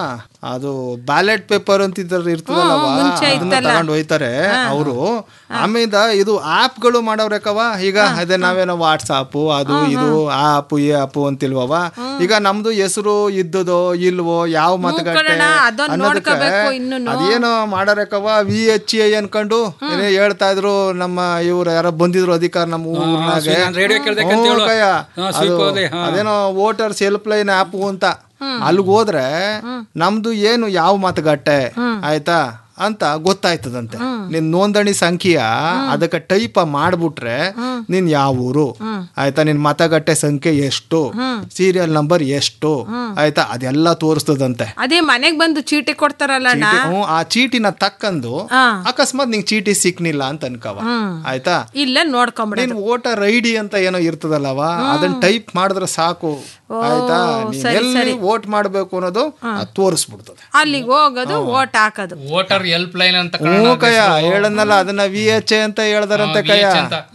ಅದು ಬ್ಯಾಲೆಟ್ ಪೇಪರ್ ಅಂತ ಇದ್ರ ಇರ್ತದಲ್ಲವ ಅದನ್ನ ತಗೊಂಡು ಹೋಯ್ತಾರೆ ಅವರು ಆಮೇಲೆ ಇದು ಆಪ್ಗಳು ಮಾಡವ್ರೇಕವ ಈಗ ಅದೇ ನಾವೇನೋ ವಾಟ್ಸಾಪ್ ಅದು ಇದು ಆ ಆಪ್ ಈ ಆಪ್ ಅಂತಿಲ್ವವ ಈಗ ನಮ್ದು ಹೆಸರು ಇದ್ದದೋ ಇಲ್ವೋ ಯಾವ ಮತಗಟ್ಟೆ ಕಣಣ್ಣ, ಅದೊಂದ್ ಅನ್ನೋದಕ್ಕೆ ನೋಡ್ಕೋಬೇಕು ಇನ್ನೂನು. ಅದೇನೋ ಮಾಡಾರಕವ ವಿ ಎಚ್ ಎ ಅನ್ಕೊಂಡು ಏನೇ ಹೇಳ್ತಾ ಇದ್ರು ನಮ್ಮ ಇವ್ರು ಯಾರೋ ಬಂದಿದ್ರು ಅಧಿಕಾರ ನಮ್ಮ ಊರ್ನಾಗೆ ನಾನು ರೇಡಿಯೋ ಕೇಳ್ಬೇಕಂತ ಹ್ಞೂ ಹೇಳು. ಕಯ್ಯ. ಹಾ, ಅದು ಸ್ವೀಪ್ ಅಲ್ಲಿ, ಹಾ. ಅದೇನೋ ವೋಟರ್ಸ್ ಹೆಲ್ಪ್ ಲೈನ್ ಆಪ್ ಅಂತ ಅಲ್ಲಿಗೆ ಹೋದ್ರೆ ನಮ್ದು ಏನು ಯಾವ ಮತಗಟ್ಟೆ ಆಯ್ತಾ ಅಂತ ಗೊತ್ತಾಯ್ತದಂತೆ ನಿನ್ ನೋಂದಣಿ ಸಂಖ್ಯೆಯ ಅದಕ್ಕೆ ಟೈಪ್ ಮಾಡ್ಬಿಟ್ರೆ ನೀನ್ ಯಾವ ಊರು ಆಯ್ತಾ ನಿನ್ ಮತಗಟ್ಟೆ ಸಂಖ್ಯೆ ಎಷ್ಟು ಸೀರಿಯಲ್ ನಂಬರ್ ಎಷ್ಟು ಆಯ್ತಾ ಅದೆಲ್ಲ ತೋರಿಸ್ತದಂತೆ ಅದೇ ಮನೆಗ್ ಬಂದು ಚೀಟಿ ಕೊಡ್ತಾರಲ್ಲ ಅಣ್ಣ ಚೀಟಿ- ಹ್ಞೂ, ಆ ಚೀಟಿನ ತಕ್ಕಂದು ಹಾ. ಅಕಸ್ಮಾತ್ ನಿಂಗೆ ಚೀಟಿ ಸಿಕ್ನಿಲ್ಲ ಅಂತ ಅನ್ಕವ ಆಯ್ತಾ ಇಲ್ಲ ನೋಡ್ಕೊಂಬಿಡ ನೀನ್ ವೋಟರ್ ಐ ಡಿ ಅಂತ ಏನೋ ಇರ್ತದಲ್ಲವ ಅದನ್ನ ಟೈಪ್ ಮಾಡಿದ್ರೆ ಸಾಕು ಆಯ್ತಾ ನೀನ್ ಸರಿ, ಎಲ್ಲಿ ಸರಿ. ವೋಟ್ ಮಾಡ್ಬೇಕು ಅನ್ನೋದು ಅದ್ ತೋರಿಸ್ಬಿಡ್ತದೆ ಅಲ್ಲಿಗೆ ಹೋಗೋದು ಓಟ್ ಹಾಕೋದು ವೋಟರ್ ಹೆಲ್ಪ್ ಲೈನ್ ಅಂತ ಹ್ಞೂ ಕಯ್ಯ ಹೇಳದ್ನಲ್ಲ ಅದನ್ನ ವಿ ಎಚ್ ಎ ಅಂತ ಹೇಳ್ದಾರಂತೆ ಕಯ್ಯ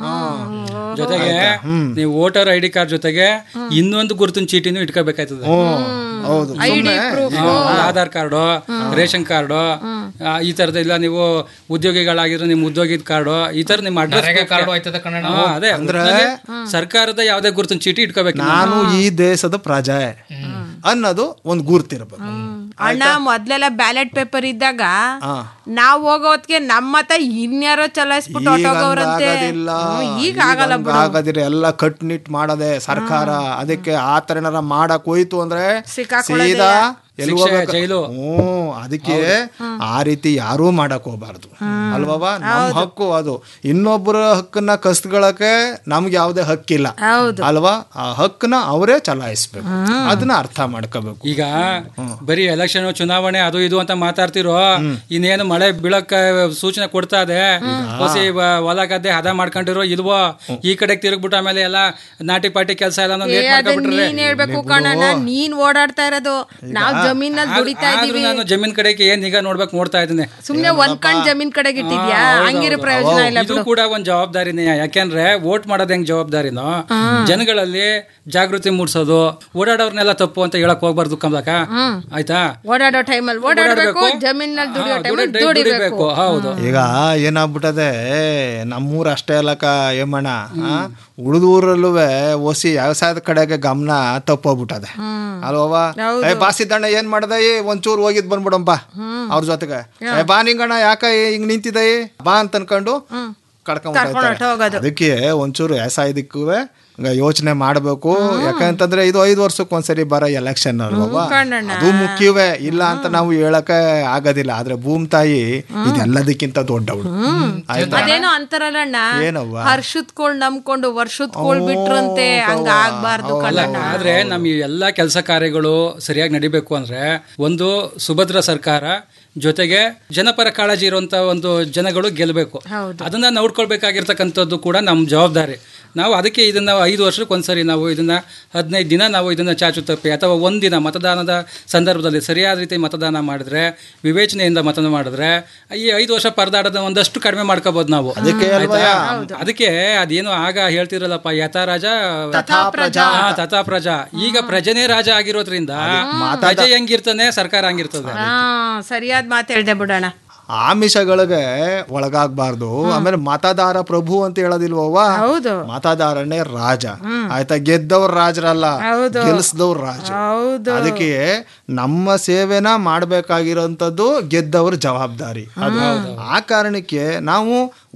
ಜೊತೆಗೆ ನೀವು ವೋಟರ್ ಐ ಡಿ ಕಾರ್ಡ್ ಜೊತೆಗೆ ಇನ್ನೊಂದು ಗುರುತಿನ ಚೀಟಿನೂ ಇಟ್ಕೋಬೇಕಾಯ್ತದೆ ಹೌದು ಹಾ, ಆಧಾರ್ ಕಾರ್ಡು ರೇಷನ್ ಕಾರ್ಡು ಆ, ಈ ತರದ ಇಲ್ಲ ನೀವು ಉದ್ಯೋಗಿಗಳಾಗಿದ್ರೆ ನಿಮ್ ಉದ್ಯೋಗಿದ ಕಾರ್ಡು ಈ ತರ ನಿಮ್ಮ ಅಡ್ರೆಸ್ ನರೇಗಾ ಕಾರ್ಡು ಆಯ್ತದ ಕನ್ನಡ ಅದೇ ಅಂದ್ರೆ- ಒಟ್ನಲ್ಲಿ ಸರ್ಕಾರದ ಯಾವ್ದೇ ಗುರುತಿನ ಚೀಟಿ ಇಟ್ಕೋಬೇಕು ನೀವು. ನಾನು ಈ ದೇಶದ ಪ್ರಜೆ ಅನ್ನೋದು ಒಂದು ಗುರ್ತಿರ್ಬೇಕು ಅಣ್ಣ ಮೊದ್ಲೆಲ್ಲ ಬ್ಯಾಲೆಟ್ ಪೇಪರ್ ಇದ್ದಾಗ ಹಾ. ನಾವ್ ಹೋಗೋತ್ಗೆ ನಮ್ಮ ಮತ ಇನ್ಯಾರೋ ಚಲಾಯಿಸ್ಬಿಟ್ಟು ಈಗ ಹೊಟ್ಟೋಗವ್ರಂತೆ ಹಂಗಾಗೋದಿಲ್ಲ. ಹ್ಮ್, ಈಗ ಈಗ ಆಗಲ್ಲ ಬಿಡು ಹಂಗಾಗೋದಿಲ್ಲ ಎಲ್ಲ ಕಟ್ನಿಟ್ ಮಾಡದೆ ಸರ್ಕಾರ ಅದಕ್ಕೆ ಆ ತರ ಏನಾರ ಮಾಡಕ್ ಹೋಯ್ತು ಅಂದ್ರೆ ಸಿಕ್ಕಾಕೊಳ್ಳೋದೇ. ಸೀದಾ ಎಲ್ಲಿ ಶಿಕ್ಷೆ, ಹೋಗ್ಬೇಕು? ಜೈಲು. ಹ್ಮ್ ಅದಕ್ಕೆ ಆ ರೀತಿ ಯಾರೂ ಮಾಡಕ್ ಹೋಗ್ಬಾರ್ದು ಅಲ್ವಾ ನಮ್ ಹಕ್ಕು ಅದು ಇನ್ನೊಬ್ಬರ ಹಕ್ಕನ್ನ ಕಸ್ಗಳಕ್ಕೆ ನಮ್ಗೆ ಯಾವ್ದೇ ಹಕ್ಕಿಲ್ಲ ಹೌದು ಅಲ್ವಾ ಆ ಹಕ್ಕನ್ನ ಅವರೇ ಚಲಾಯಿಸ್ಬೇಕು ಅದನ್ನ ಅರ್ಥ ಮಾಡ್ಕೋಬೇಕು ಈಗ ಬರೀ ಎಲೆಕ್ಷನ್ ಚುನಾವಣೆ ಅದು ಇದು ಅಂತ ಮಾತಾಡ್ತಿರೋ ಇನ್ನೇನು ಮಳೆ ಬೀಳಕ್ಕ ಸೂಚನೆ ಕೊಡ್ತಾ ಇದೆ ಹೊಸಿ ಬ- ಹೊಲ ಗದ್ದೆ ಹದ ಮಾಡ್ಕೊಂಡಿರೋ ಇಲ್ವೋ ಈ ಕಡೆಗೆ ತಿರುಗ್ಬಿಟ್ಟು ಆಮೇಲೆ ಎಲ್ಲ ನಾಟಿ ಪಾಟಿ ಕೆಲಸ ಎಲ್ಲ ಏ ಅದನ್ನ ನೀನ್ ಹೇಳ್ಬೇಕು ಕಣಣ್ಣ ನೀನ್ ಓಡಾಡ್ತಾ ಇರೋದು ನಾವ್ ಜಮೀನಲ್ಲಿ ದುಡಿತಾ ಇದೀವಿ ನಾನು ಜಮೀನ್ ಕಡೆಗೆ ಏನ್ ಈಗ ನೋಡ್ಬೇಕು ನೋಡ್ತಾ ಇದ್ದೀನಿ ಸುಮ್ನೆ ಒಂದ್ ಕಣ್ ಜಮೀನ್ ಕಡೆಗೆ ಇಟ್ಟಿದ್ಯಾ ಹಂಗಿರೋ ಪ್ರಯೋಜನ ಇಲ್ಲ ಇದು ಬಿಡು ಕೂಡ ಒಂದ್ ಜವಾಬ್ದಾರಿನೇ ಯಾಕೆಂದ್ರೆ ವೋಟ್ ಮಾಡೋದ್ ಹೆಂಗ್ ಜವಾಬ್ದಾರಿನೋ ಜನಗಳಲ್ಲಿ ಜಾಗೃತಿ ಮೂಡಿಸೋದು ಓಡಾಡೋರ್ನೆಲ್ಲ ತಪ್ಪು ಅಂತ ಹೇಳಕ್ ಹೋಗ್ಬಾರ್ದು ಕಮಲಕ ಆಯ್ತಾ ಓಡಾಡೋ ಟೈಮಲ್ಲಿ ಓಡಾಡ್ಬೇಕು ಓಡಾಡ್ಬೇಕು. ಜಮೀನಲ್ಲಿ ದುಡಿಯೋ ಹಾ, ಟೈಮಲ್ಲಿ ದುಡಿ- ದುಡಿಬೇಕು ದುಡಿಬೇಕು ಹೌದು ಈಗ ಏನಾಗ್ಬಿಟ್ಟದೆ ನಮ್ಮೂರ ಅಷ್ಟೇ ಅಲ್ಲಕ ಏಮಣ್ಣ ಉಳಿದೂರಲ್ಲೂ ಒಸಿ ವ್ಯವಸಾಯದ ಕಡೆಗೆ ಗಮನ ತಪ್ಪೋಗ್ಬಿಟ್ಟದೆ ಅಲ್ವಾ ಏ ಬಾಸಿದ್ದಣ್ಣ ಏನ್ ಮಾಡ್ದ ಏ ಒಂಚೂರು ಹೋಗಿದ್ ಬಂದ್ಬಿಡಂಪ ಅವ್ರ ಜೊತೆಗೆ ಏ ಬಾ ನಿಂಗಣ್ಣ ಯಾಕ ಹಿಂಗ್ ನಿಂತಿದೆ ಬಾ ಅಂತ ಅನ್ಕೊಂಡು ಕಡ್ಕೊಂಡ್ ಹೊರ್ಟೋಗೋದು. ಅದಕ್ಕೆ ಒಂಚೂರು ವ್ಯವಸಾಯದಕ್ಕೂ ಯೋಚನೆ ಮಾಡಬೇಕು ಯಾಕಂತಂದ್ರೆ ಇದು ಐದು ವರ್ಷಕ್ಕೆ ಒಂದ್ಸರಿ ಬರೋ ಎಲೆಕ್ಷನ್ ಅಲ್ವಾ ಕಣಣ್ಣ. ಅದು ಮುಖ್ಯವೇ ಇಲ್ಲ ಅಂತ ನಾವು ಹೇಳಕ್ಕೆ ಆಗೋದಿಲ್ಲ ಆದ್ರೆ ಭೂಮಿ ತಾಯಿ ಇದೆಲ್ಲದಕ್ಕಿಂತ ದೊಡ್ಡವಳು ಆಯ್ತಾ ಅದೇನೋ ಅಂತಾರಲ್ಲಣ್ಣ ಏನವ್ವ? ಹರ್ಷದ್ಕೊಳ್ ನಂಬ್ಕೊಂಡು ವರ್ಷದ್ಕೊಳ್ ಬಿಟ್ರಂತೆ ಹಂಗ ಆಗ್ಬಾರ್ದು ಅಲ್ಲ ಕಣಣ್ಣ ಆದ್ರೆ ನಮ್ ಈ ಎಲ್ಲಾ ಕೆಲಸ ಕಾರ್ಯಗಳು ಸರಿಯಾಗಿ ನಡಿಬೇಕು ಅಂದ್ರೆ ಒಂದು ಸುಭದ್ರ ಸರ್ಕಾರ ಜೊತೆಗೆ ಜನಪರ ಕಾಳಜಿ ಇರುವಂತ ಒಂದು ಜನಗಳು ಗೆಲ್ಲಬೇಕು ಅದನ್ನ ನೋಡ್ಕೊಳ್ಬೇಕಾಗಿರ್ತಕ್ಕಂಥದ್ದು ಕೂಡ ನಮ್ಮ ಜವಾಬ್ದಾರಿ ನಾವು ಅದಕ್ಕೆ ಇದನ್ನ ಐದು ವರ್ಷಕ್ಕೆ ಒಂದ್ಸರಿ ನಾವು ಇದನ್ನ ಹದಿನೈದು ದಿನ ನಾವು ಇದನ್ನ ಚಾಚು ತಪ್ಪಿ ಅಥವಾ ಒಂದಿನ ಮತದಾನದ ಸಂದರ್ಭದಲ್ಲಿ ಸರಿಯಾದ ರೀತಿ ಮತದಾನ ಮಾಡಿದ್ರೆ ವಿವೇಚನೆಯಿಂದ ಮತದಾನ ಮಾಡಿದ್ರೆ ಈ ಐದು ವರ್ಷ ಪರದಾಡದ ಒಂದಷ್ಟು ಕಡಿಮೆ ಮಾಡ್ಕೋಬಹುದು ನಾವು ಅದಕ್ಕೆ ಅಲ್ವಾ? ಆಯ್ತಾ? ಅದಕ್ಕೆ ಅದೇನೋ ಆಗ ಹೇಳ್ತಿರಲ್ಲಪ್ಪ ಯಥಾ ರಾಜ ಪ್ರಜಾ. ಹಾ, ತಥಾ ಪ್ರಜಾ ಈಗ ಪ್ರಜೆನೇ ರಾಜ ಆಗಿರೋದ್ರಿಂದ ಪ್ರಜೆ ಹೆಂಗಿರ್ತಾನೆ ಸರ್ಕಾರ ಹಂಗಿರ್ತದೆ ಹಾ ಸರಿಯಾದ ಮಾತು ಹೇಳ್ದೆ ಬಿಡೋಣ ಆಮಿಷಗಳಿಗೆ ಒಳಗಾಗಬಾರ್ದು ಆಮೇಲೆ ಮತದಾರ ಪ್ರಭು ಅಂತ ಹೇಳೋದಿಲ್ವವ್ವ ಹೌದು ಮತದಾರನೇ ರಾಜ ಆಯ್ತಾ ಗೆದ್ದವ್ರ ರಾಜರಲ್ಲ ಹೌದು. ಗೆಲ್ಸ್ದವ್ರ ರಾಜ ಹೌದು ಅದಕ್ಕೆ ನಮ್ಮ ಸೇವೆನ ಮಾಡಬೇಕಾಗಿರೋಂಥದ್ದು ಗೆದ್ದವ್ರ ಜವಾಬ್ದಾರಿ ಅದು ಆ ಕಾರಣಕ್ಕೆ ನಾವು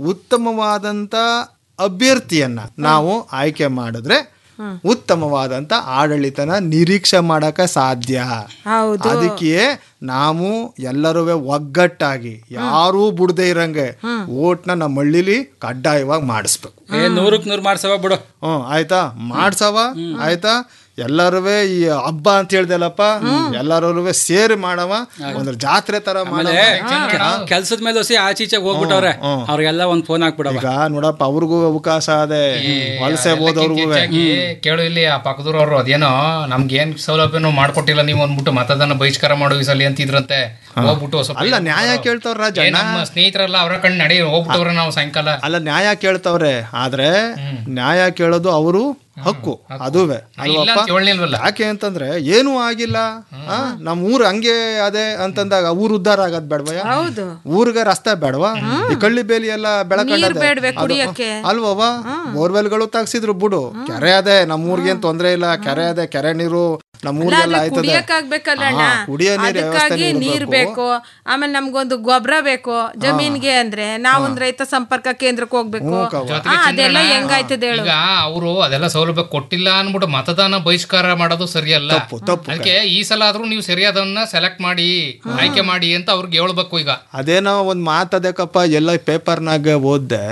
ಉತ್ತಮವಾದಂಥ ಅಭ್ಯರ್ಥಿಯನ್ನ ನಾವು ಆಯ್ಕೆ ಮಾಡಿದ್ರೆ ಉತ್ತಮವಾದಂತ ಆಡಳಿತನ ನಿರೀಕ್ಷೆ ಮಾಡಕ ಸಾಧ್ಯ ಹೌದು ಅದಕ್ಕೆ ನಾವು ಎಲ್ಲರೂ ಒಗ್ಗಟ್ಟಾಗಿ ಯಾರೂ ಬಿಡದೆ ಇರಂಗೆ ಓಟ್ನ ನಮ್ಮ ಹಳ್ಳಿಲಿ ಕಡ್ಡಾಯವಾಗಿ ಮಾಡಿಸ್ಬೇಕು ಏ ನೂರಕ್ ನೂರ್ ಮಾಡ್ಸವ ಬಿಡು ಹ್ಮ್ ಆಯ್ತಾ ಮಾಡ್ಸವ ಆಯ್ತಾ ಎಲ್ಲರೂ ಈ ಹಬ್ಬ ಅಂತ ಹೇಳ್ದಲ್ಲಪ್ಪ ಎಲ್ಲರೂ ಸೇರಿ ಮಾಡವ ಒಂದ್ರ ಜಾತ್ರೆ ತರ ಮಾಡವ ಕೆಲ್ಸದ ಮೇಲೆ ಹೊಸಿ ಆಚೀಚೆ ಹೋಗ್ಬಿಟ್ಟವ್ರೆ ಅವ್ರಿಗೆಲ್ಲ ಒಂದ್ ಫೋನ್ ಹಾಕ್ಬಿಡವ ಈಗ ನೋಡಪ್ಪ ಅವ್ರಿಗೂ ಅವಕಾಶ ಅದೇ ವಲಸೆ ಹೋದವ್ರಿಗೂ ಹೆಚ್ಚಾಗಿ ಕೇಳು ಇಲ್ಲಿ ಆ ಪಕ್ಕದೂರವ್ರು ಅದೇನೋ ನಮ್ಗೆ ಏನ್ ಸೌಲಭ್ಯನೂ ಮಾಡ್ಕೊಟ್ಟಿಲ್ಲ ನೀವು ಅಂದ್ಬಿಟ್ಟು ಮತದಾನ ಬಹಿಷ್ಕಾರ ಮಾಡೋ ಈ ಸಲ ಅಂತಿದ್ರಂತೆ ಹೋಗ್ಬಿಟ್ಟು ಸ್ವಲ್ಪ ಅಲ್ಲ ನ್ಯಾಯ ಕೇಳ್ತವ್ರ ರಾಜ ಏ, ನಮ್ಮ ಸ್ನೇಹಿತರೆಲ್ಲ ಅವರ ಕಣ್ಣು ನಡಿ ಹೋಗ್ಬಿಟ್ಟವ್ರೆ ನಾವು ಸಾಯಂಕಾಲ ಅಲ್ಲ ನ್ಯಾಯ ಕೇಳ್ತವ್ರೆ ಆದ್ರೆ ನ್ಯಾಯ ಕೇಳೋದು ಅವರು ಹಕ್ಕು ಅದುವೆ ಇಲ್ಲ ಅಲ್ವಪ್ಪ ಅಂತ ಹೇಳ್ಲಿಲ್ವಲ್ಲ. ಯಾಕೆ ಅಂತಂದ್ರೆ ಏನೂ ಆಗಿಲ್ಲ ಆ, ನಮ್ ಊರ್ ಹಂಗೆ ಅದೇ ಅಂತಂದಾಗ ಊರ್ ಉದ್ಧಾರ ಆಗದ್ ಬೇಡವಯ್ಯ ಹೌದು ಊರ್ಗೆ ರಸ್ತೆ ಬೇಡವಾ ಈ ಕಳ್ಳಿ ಬೇಲಿ ಎಲ್ಲ ನೀರ್ ಬೇಡ್ವೆ ಬೆಳಕಂಡ ಕುಡಿಯಕ್ಕೆ ಅಲ್ವವ ಬೋರ್ವೆಲ್ಗಳು ತಾಗ್ಸಿದ್ರು ಬಿಡು ಕೆರೆ ಅದೇ ನಮ್ಮ ಊರ್ಗೇನ್ ತೊಂದ್ರೆ ಇಲ್ಲ ಕೆರೆ ಅದೇ ಕೆರೆ ನೀರು ನಮ್ಮ ಊರಿಗೆಲ್ಲ ಆಯ್ತದೆ ಕುಡಿಯಕ್ಕಾಗ್ಬೇಕಲ್ಲ ಹಾ, ಕುಡಿಯೋ ನೀರ್ ಅದಕ್ಕಾಗಿ ವ್ಯವಸ್ಥೆ ನೀರ್ ಬೇಕು ಆಮೇಲೆ ನಮ್ಗೊಂದು ಗೊಬ್ಬರ ಬೇಕು ಜಮೀನ್ಗೆ ಅಂದ್ರೆ ನಾವೊಂದ್ ರೈತ ಸಂಪರ್ಕ ಕೇಂದ್ರಕ್ಕೆ ಹೋಗ್ಬೇಕು ಜೊತೆಗೆ ಆ, ಅದೆಲ್ಲ ಚಂದ್ರಣ್ಣ, ಹೆಂಗಾಯ್ತದೆ ಹೇಳು ಈಗ ಅವರು ಅದೆಲ್ಲ ಸೌಲಭ್ಯ ಕೊಟ್ಟಿಲ್ಲ ಅನ್ಬಿಟ್ಟು ಮತದಾನ ಬಹಿಷ್ಕಾರ ಮಾಡೋದು ಸರಿಯಲ್ಲ ಅದಕ್ಕೆ ಈ ಸಲ ಆದ್ರೂ ನೀವು ಸರಿಯಾದನ್ನ ಸೆಲೆಕ್ಟ್ ಮಾಡಿ ಆಯ್ಕೆ ಮಾಡಿ ಅಂತ ಅವ್ರಿಗೆ ಹೇಳ್ಬೇಕು ಈಗ ಅದೇನೋ ಒಂದ್ ಮಾತದಕ್ಕಪ್ಪ ಎಲ್ಲ ಪೇಪರ್ನಾಗ ಓದ್ದೆ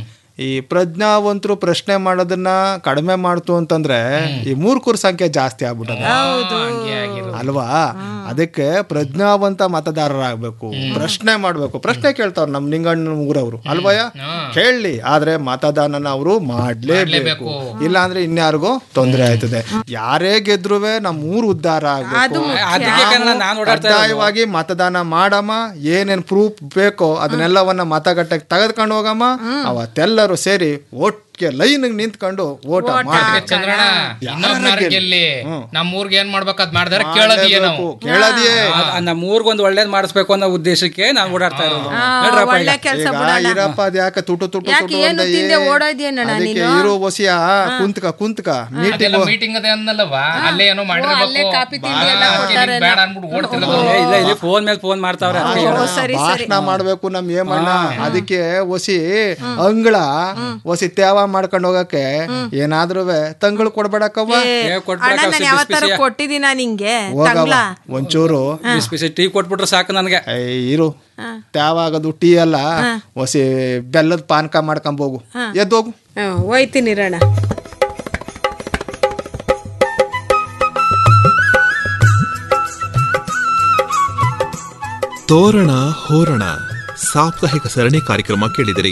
ಈ ಪ್ರಜ್ಞಾವಂತರು ಪ್ರಶ್ನೆ ಮಾಡೋದನ್ನ ಕಡಿಮೆ ಮಾಡ್ತು ಅಂತಂದ್ರೆ ಈ ಮೂರ್ಖರ ಸಂಖ್ಯೆ ಜಾಸ್ತಿ ಆಗ್ಬಿಟ್ಟದ ಅಲ್ವಾ ಅದಕ್ಕೆ ಪ್ರಜ್ಞಾವಂತ ಮತದಾರರಾಗಬೇಕು ಪ್ರಶ್ನೆ ಮಾಡ್ಬೇಕು ಪ್ರಶ್ನೆ ಕೇಳ್ತಾವ್ರು ನಮ್ ನಿಂಗಣ್ಣ ಊರವರು ಅಲ್ವಯ್ಯ ಕೇಳಲಿ ಆದ್ರೆ ಮತದಾನನ ಅವರು ಮಾಡ್ಲೇಬೇಕು ಇಲ್ಲ ಅಂದ್ರೆ ಇನ್ಯಾರಿಗೂ ತೊಂದರೆ ಆಯ್ತದೆ ಯಾರೇ ಗೆದ್ರುವೆ ನಮ್ಮ ಊರು ಉದ್ಧಾರ ಆಗ್ಬೇಕು ಅದಕ್ಕೆ ಕನ್ನಡ ನಾನ್ ಓಡಾಡ್ತಾ ಇರೋದು. ಕಡ್ಡಾಯವಾಗಿ ಮತದಾನ ಮಾಡಮ್ಮ ಏನೇನ್ ಪ್ರೂಫ್ ಬೇಕೋ ಅದನ್ನೆಲ್ಲವನ್ನ ಮತಗಟ್ಟೆಗೆ ತೆಗೆದ್ಕೊಂಡು ಹೋಗಮ್ಮ ಅವತ್ತೆಲ್ಲರೂ ಸೇರಿ ಒಟ್ಟಿಗೆ ಲೈನ್ ನಿಂತ್ಕೊಂಡು ಓಟ ಮಾಡಿ ಚಂದ್ರಣ್ಣ ಇನ್ನೊಬ್ನಾರ ಗೆಲ್ಲಿ ನಮ್ಮ ಊರ್ಗೆ ಏನ್ ಮಾಡ್ಬೇಕು ಅದ್ ಮಾಡಿದಾರೆ ಕೇಳೋದಿಯೇ ನಾವು ಕೇಳದಿಯೇ ಆ, ನಮ್ಮ ಊರ್ಗೊಂದು ಒಳ್ಳೇದ್ ಮಾಡಿಸ್ಬೇಕು ಅನ್ನೋ ಉದ್ದೇಶಕ್ಕೆ ನಾನು ಓಡಾಡ್ತಾ ಇರೋದು ನೋಡ್ರಪ್ಪ ಈಗ. ಒಳ್ಳೆ ಕೆಲ್ಸ ಈಗ ಬಿಡೋಣ. ಇರಪ್ಪ ಅದ್ ಯಾಕೆ ತುಟು ತುಟು ಯಾಕೆ ತುಟು ಏನು ಅಂತ ತಿಂದೆ ಏ- ಓಡೋದ್ಯೇನಣ್ಣ ಅದಕ್ಕೆ ನೀನು? ಇರೋ ಒಸಿಯ ಕುಂತ್ಕ ಕುಂತ್ಕ ಅದೆಲ್ಲ ಮೀಟಿಂಗ್ ಮೀಟಿಂಗ್ ಅದೇ ಅನ್ನಲ್ಲವಾ ಅಲ್ಲೇ ಏನೋ ಅಲ್ಲೇ ಮಾಡಿರ್ಬೇಕು ಕಾಪಿ ತಿಂಡಿ ಎಲ್ಲ ಅದಕ್ಕೆ ನೀನ್ ಕೊಟ್ಟಾರೇನೋ. ಬೇಡ ಅನ್ಬಿಟ್ಟು ಓಡ್ತಿರೋದು ಏ, ಇಲ್ಲ ಇಲ್ಲಿ ಫೋನ್ ಮೇಲೆ ಫೋನ್ ಮಾಡ್ತಾವ್ರೆ ಅದಕ್ಕೆ ಹೇಳೋದು. ಭಾಷಣ ಮಾಡ್ಬೇಕು ನಮ್ ಏಮಣ್ಣ ಅದಕ್ಕೆ ಒಸಿ ಅಂಗಳ ಒಸಿ ತ್ಯಾವ ಮಾಡ್ಕೊಂಡು ಹೋಗಕ್ಕೆ ಏನಾದ್ರೂ ತಂಗಳು ಕೊಡ್ಬೇಡಕ್ಕವ್ವ ಅಣ್ಣ ನಾನು ಯಾವತ್ತಾರ ಕೊಟ್ಟಿದ್ದೀನ ನಿಂಗೆ ಹೋಗವ ತಂಗ್ಲ ಒಂಚೂರು ಬಿಸಿ ಬಿಸಿ ಟೀ ಕೊಟ್ಬಿಟ್ರೆ ಸಾಕು ನನಗೆ ಏಯ್, ಇರು ತ್ಯಾವ ಆಗೋದು ಟೀ ಅಲ್ಲ ಒಸಿ ಬೆಲ್ಲದ ಪಾನಕ ಮಾಡ್ಕೊಂಬೋಗು ಎದ್ದೋಗು ಹ್ಮ್, ಹೋಯ್ತೀನಿ ಇರೋಣ ತೋರಣ ಹೋರಣ ಸಾಪ್ತಾಹಿಕ ಸರಣಿ ಕಾರ್ಯಕ್ರಮ ಕೇಳಿದಿರಿ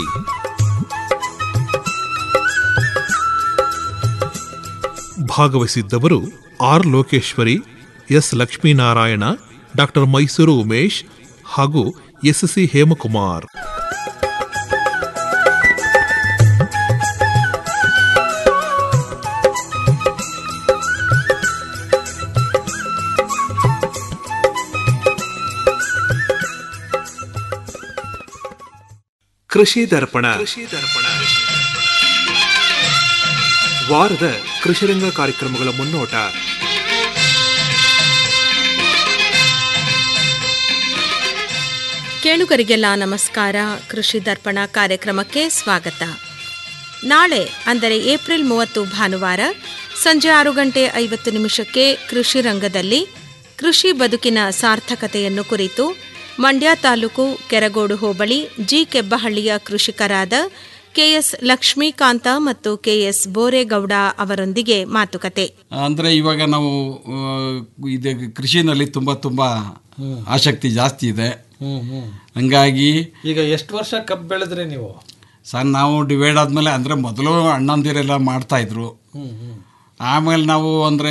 ಭಾಗವಹಿಸಿದ್ದವರು R Lokeshwari S Lakshminarayana doctor Mysuru Umesh ಹಾಗೂ ಎಸ್ ಸಿ ಹೇಮಕುಮಾರ್ ಕೃಷಿ ದರ್ಪಣ ವಾರದ ಕೃಷಿರಂಗ ಕಾರ್ಯಕ್ರಮಗಳ ಮುನ್ನೋಟ ಕೇಳುಗರಿಗೆಲ್ಲ ನಮಸ್ಕಾರ ಕೃಷಿ ದರ್ಪಣ ಕಾರ್ಯಕ್ರಮಕ್ಕೆ ಸ್ವಾಗತ ನಾಳೆ ಅಂದರೆ ಏಪ್ರಿಲ್ ಮೂವತ್ತು ಭಾನುವಾರ ಸಂಜೆ ಆರು ಗಂಟೆ ಐವತ್ತು ನಿಮಿಷಕ್ಕೆ ಕೃಷಿ ರಂಗದಲ್ಲಿ ಕೃಷಿ ಬದುಕಿನ ಸಾರ್ಥಕತೆಯನ್ನು ಕುರಿತು ಮಂಡ್ಯ ತಾಲೂಕು ಕೆರಗೋಡು ಹೋಬಳಿ ಜಿ ಕೆಬ್ಬಹಳ್ಳಿಯ ಕೃಷಿಕರಾದ ಕೆಎಸ್ ಲಕ್ಷ್ಮೀಕಾಂತ ಮತ್ತು ಕೆಎಸ್ ಬೋರೇಗೌಡ ಅವರೊಂದಿಗೆ ಮಾತುಕತೆ ಅಂದರೆ ಇವಾಗ ನಾವು ಆ, ಇದು ಕೃಷಿನಲ್ಲಿ ತುಂಬ ತುಂಬ ಆಸಕ್ತಿ ಜಾಸ್ತಿ ಇದೆ ಹಂಗಾಗಿ ಈಗ ಎಷ್ಟು ವರ್ಷ ಕಬ್ಬು ಬೆಳೆದ್ರಿ ನೀವು ಸರ್ ನಾವು ಡಿವೈಡ್ ಆದಮೇಲೆ ಅಂದರೆ ಮೊದಲು ಅಣ್ಣಂದಿರೆಲ್ಲ ಮಾಡ್ತಾಯಿದ್ರು ಆಮೇಲೆ ನಾವು ಅಂದರೆ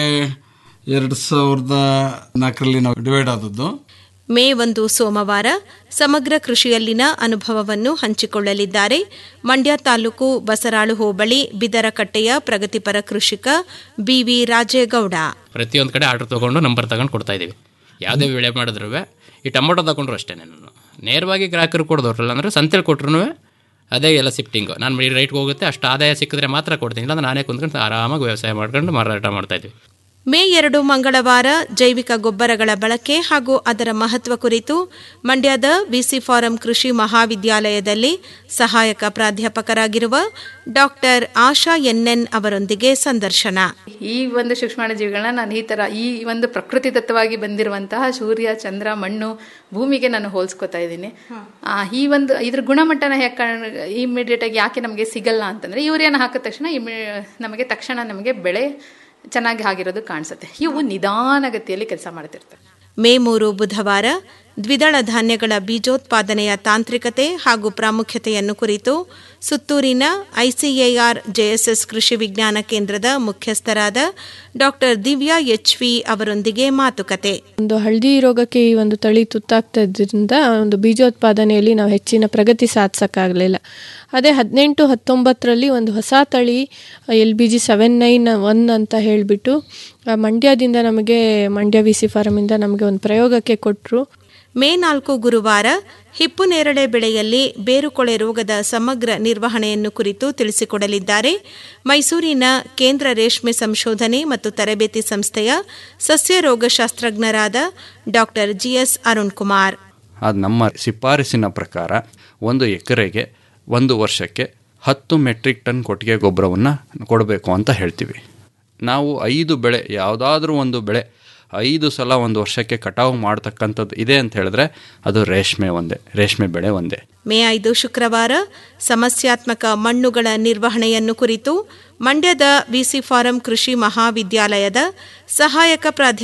ಎರಡು ಸಾವಿರದ ನಾಲ್ಕರಲ್ಲಿ ನಾವು ಡಿವೈಡ್ ಆದದ್ದು ಮೇ ಒಂದು ಸೋಮವಾರ ಸಮಗ್ರ ಕೃಷಿಯಲ್ಲಿನ ಅನುಭವವನ್ನು ಹಂಚಿಕೊಳ್ಳಲಿದ್ದಾರೆ ಮಂಡ್ಯ ತಾಲೂಕು ಬಸರಾಳು ಹೋಬಳಿ ಬಿದರಕಟ್ಟೆಯ ಪ್ರಗತಿಪರ ಕೃಷಿಕ ಬಿವಿ ರಾಜೇಗೌಡ ಪ್ರತಿಯೊಂದು ಕಡೆ ಆರ್ಡರ್ ತೊಗೊಂಡು ನಂಬರ್ ತಗೊಂಡು ಕೊಡ್ತಾ ಇದ್ದೀವಿ ಯಾವುದೇ ಬೆಳೆ ಮಾಡಿದ್ರು ಈ ಟೊಮೊಟೊ ತಗೊಂಡ್ರು ಅಷ್ಟೇ ನಾನು ನೇರವಾಗಿ ಗ್ರಾಹಕರು ಕೊಡೋದ್ರಲ್ಲ ಅಂದರೆ ಸಂತೆಲಿ ಕೊಟ್ರು ಅದೇ ಎಲ್ಲ ಶಿಫ್ಟಿಂಗು ನಾನು ಈ ರೈಟ್ಗೆ ಹೋಗುತ್ತೆ ಅಷ್ಟು ಆದಾಯ ಸಿಕ್ಕಿದ್ರೆ ಮಾತ್ರ ಕೊಡ್ತೀನಿ ಇಲ್ಲಾಂದ್ರೆ ನಾನೇ ಕುಂತ್ಕೊಂಡು ಆರಾಮಾಗಿ ವ್ಯವಸಾಯ ಮಾಡ್ಕೊಂಡು ಮಾರಾಟ ಮಾಡ್ತಾ ಇದ್ವಿ ಮೇ ಎರಡು ಮಂಗಳವಾರ ಜೈವಿಕ ಗೊಬ್ಬರಗಳ ಬಳಕೆ ಹಾಗೂ ಅದರ ಮಹತ್ವ ಕುರಿತು ಮಂಡ್ಯದ ಬಿಸಿ ಫಾರಂ ಕೃಷಿ ಮಹಾವಿದ್ಯಾಲಯದಲ್ಲಿ ಸಹಾಯಕ ಪ್ರಾಧ್ಯಾಪಕರಾಗಿರುವ ಡಾಕ್ಟರ್ ಆಶಾ ಎನ್ಎನ್ ಅವರೊಂದಿಗೆ ಸಂದರ್ಶನ ಈ ಒಂದು ಸೂಕ್ಷ್ಮಾಣುಜೀವಿಗಳನ್ನ ನಾನು ಈ ಥರ ಈ ಒಂದು ಪ್ರಕೃತಿ ದತ್ತವಾಗಿ ಬಂದಿರುವಂತಹ ಸೂರ್ಯ ಚಂದ್ರ ಮಣ್ಣು ಭೂಮಿಗೆ ನಾನು ಹೋಲಿಸ್ಕೊತಾ ಇದ್ದೀನಿ ಆ, ಈ ಒಂದು ಇದ್ರ ಗುಣಮಟ್ಟನ ಯಾಕೆ ಇಮಿಡಿಯೇಟ್ ಆಗಿ ಯಾಕೆ ನಮಗೆ ಸಿಗಲ್ಲ ಅಂತಂದ್ರೆ ಯೂರಿಯಾನ ಹಾಕಿದ ತಕ್ಷಣ ಇಮ್ಮಿ ನಮಗೆ ತಕ್ಷಣ ನಮಗೆ ಬೆಳೆ ಚೆನ್ನಾಗಿ ಆಗಿರೋದು ಕಾಣಿಸುತ್ತೆ ಇವು ನಿಧಾನಗತಿಯಲ್ಲಿ ಕೆಲಸ ಮಾಡ್ತಿರ್ತವೆ ಮೇ ಮೂರು ಬುಧವಾರ ದ್ವಿದಳ ಧಾನ್ಯಗಳ ಬೀಜೋತ್ಪಾದನೆಯ ತಾಂತ್ರಿಕತೆ ಹಾಗೂ ಪ್ರಾಮುಖ್ಯತೆಯನ್ನು ಕುರಿತು ಸುತ್ತೂರಿನ ಐಸಿಎಆರ್ ಜೆಎಸ್ಎಸ್ ಕೃಷಿ ವಿಜ್ಞಾನ ಕೇಂದ್ರದ ಮುಖ್ಯಸ್ಥರಾದ ಡಾಕ್ಟರ್ ದಿವ್ಯಾ ಎಚ್ವಿ ಅವರೊಂದಿಗೆ ಮಾತುಕತೆ ಒಂದು ಹಳದಿ ರೋಗಕ್ಕೆ ಈ ಒಂದು ತಳಿ ತುತ್ತಾಗ್ತಾ ಇದ್ರಿಂದ ಒಂದು ಬೀಜೋತ್ಪಾದನೆಯಲ್ಲಿ ನಾವು ಹೆಚ್ಚಿನ ಪ್ರಗತಿ ಸಾಧಿಸೋಕ್ಕಾಗಲಿಲ್ಲ ಅದೇ ಹದಿನೆಂಟು ಹತ್ತೊಂಬತ್ತರಲ್ಲಿ ಒಂದು ಹೊಸ ತಳಿ L B G seven nine one ಅಂತ ಹೇಳಿಬಿಟ್ಟು ಮಂಡ್ಯದಿಂದ ನಮಗೆ ಮಂಡ್ಯ ವಿ ಸಿ ಫಾರಮಿಂದ ನಮಗೆ ಒಂದು ಪ್ರಯೋಗಕ್ಕೆ ಕೊಟ್ಟರು ಮೇ ನಾಲ್ಕು ಗುರುವಾರ ಹಿಪ್ಪು ನೇರಳೆ ಬೆಳೆಯಲ್ಲಿ ಬೇರುಕೊಳೆ ರೋಗದ ಸಮಗ್ರ ನಿರ್ವಹಣೆಯನ್ನು ಕುರಿತು ತಿಳಿಸಿಕೊಡಲಿದ್ದಾರೆ ಮೈಸೂರಿನ ಕೇಂದ್ರ ರೇಷ್ಮೆ ಸಂಶೋಧನೆ ಮತ್ತು ತರಬೇತಿ ಸಂಸ್ಥೆಯ ಸಸ್ಯ ರೋಗಶಾಸ್ತ್ರಜ್ಞರಾದ ಡಾಕ್ಟರ್ ಜಿಎಸ್ ಅರುಣ್ ಕುಮಾರ್ ಅದು ನಮ್ಮ ಶಿಫಾರಸಿನ ಪ್ರಕಾರ ಒಂದು ಎಕರೆಗೆ ಒಂದು ವರ್ಷಕ್ಕೆ ಹತ್ತು ಮೆಟ್ರಿಕ್ ಟನ್ ಕೊಟ್ಟಿಗೆ ಗೊಬ್ಬರವನ್ನು ಕೊಡಬೇಕು ಅಂತ ಹೇಳ್ತೀವಿ ನಾವು ಐದು ಬೆಳೆ ಯಾವುದಾದ್ರೂ ಒಂದು ಬೆಳೆ ಐದು ಸಲ ಒಂದು ವರ್ಷಕ್ಕೆ ಕಟಾವು ಮಾಡ್ತಕ್ಕಂಥದ್ದು ಇದೆ ಅಂತ ಹೇಳಿದ್ರೆ ಅದು ರೇಷ್ಮೆ ಒಂದೇ ರೇಷ್ಮೆ ಬೆಳೆ ಒಂದೇ ಮೇ ಐದು ಶುಕ್ರವಾರ ಸಮಸ್ಯಾತ್ಮಕ ಮಣ್ಣುಗಳ ನಿರ್ವಹಣೆಯನ್ನು ಕುರಿತು ಮಂಡ್ಯದ ವಿಸಿ ಫಾರಂ ಕೃಷಿ ಮಹಾವಿದ್ಯಾಲಯದ ಸಹಾಯಕ ಪ್ರಾಧ್ಯಾಪಕ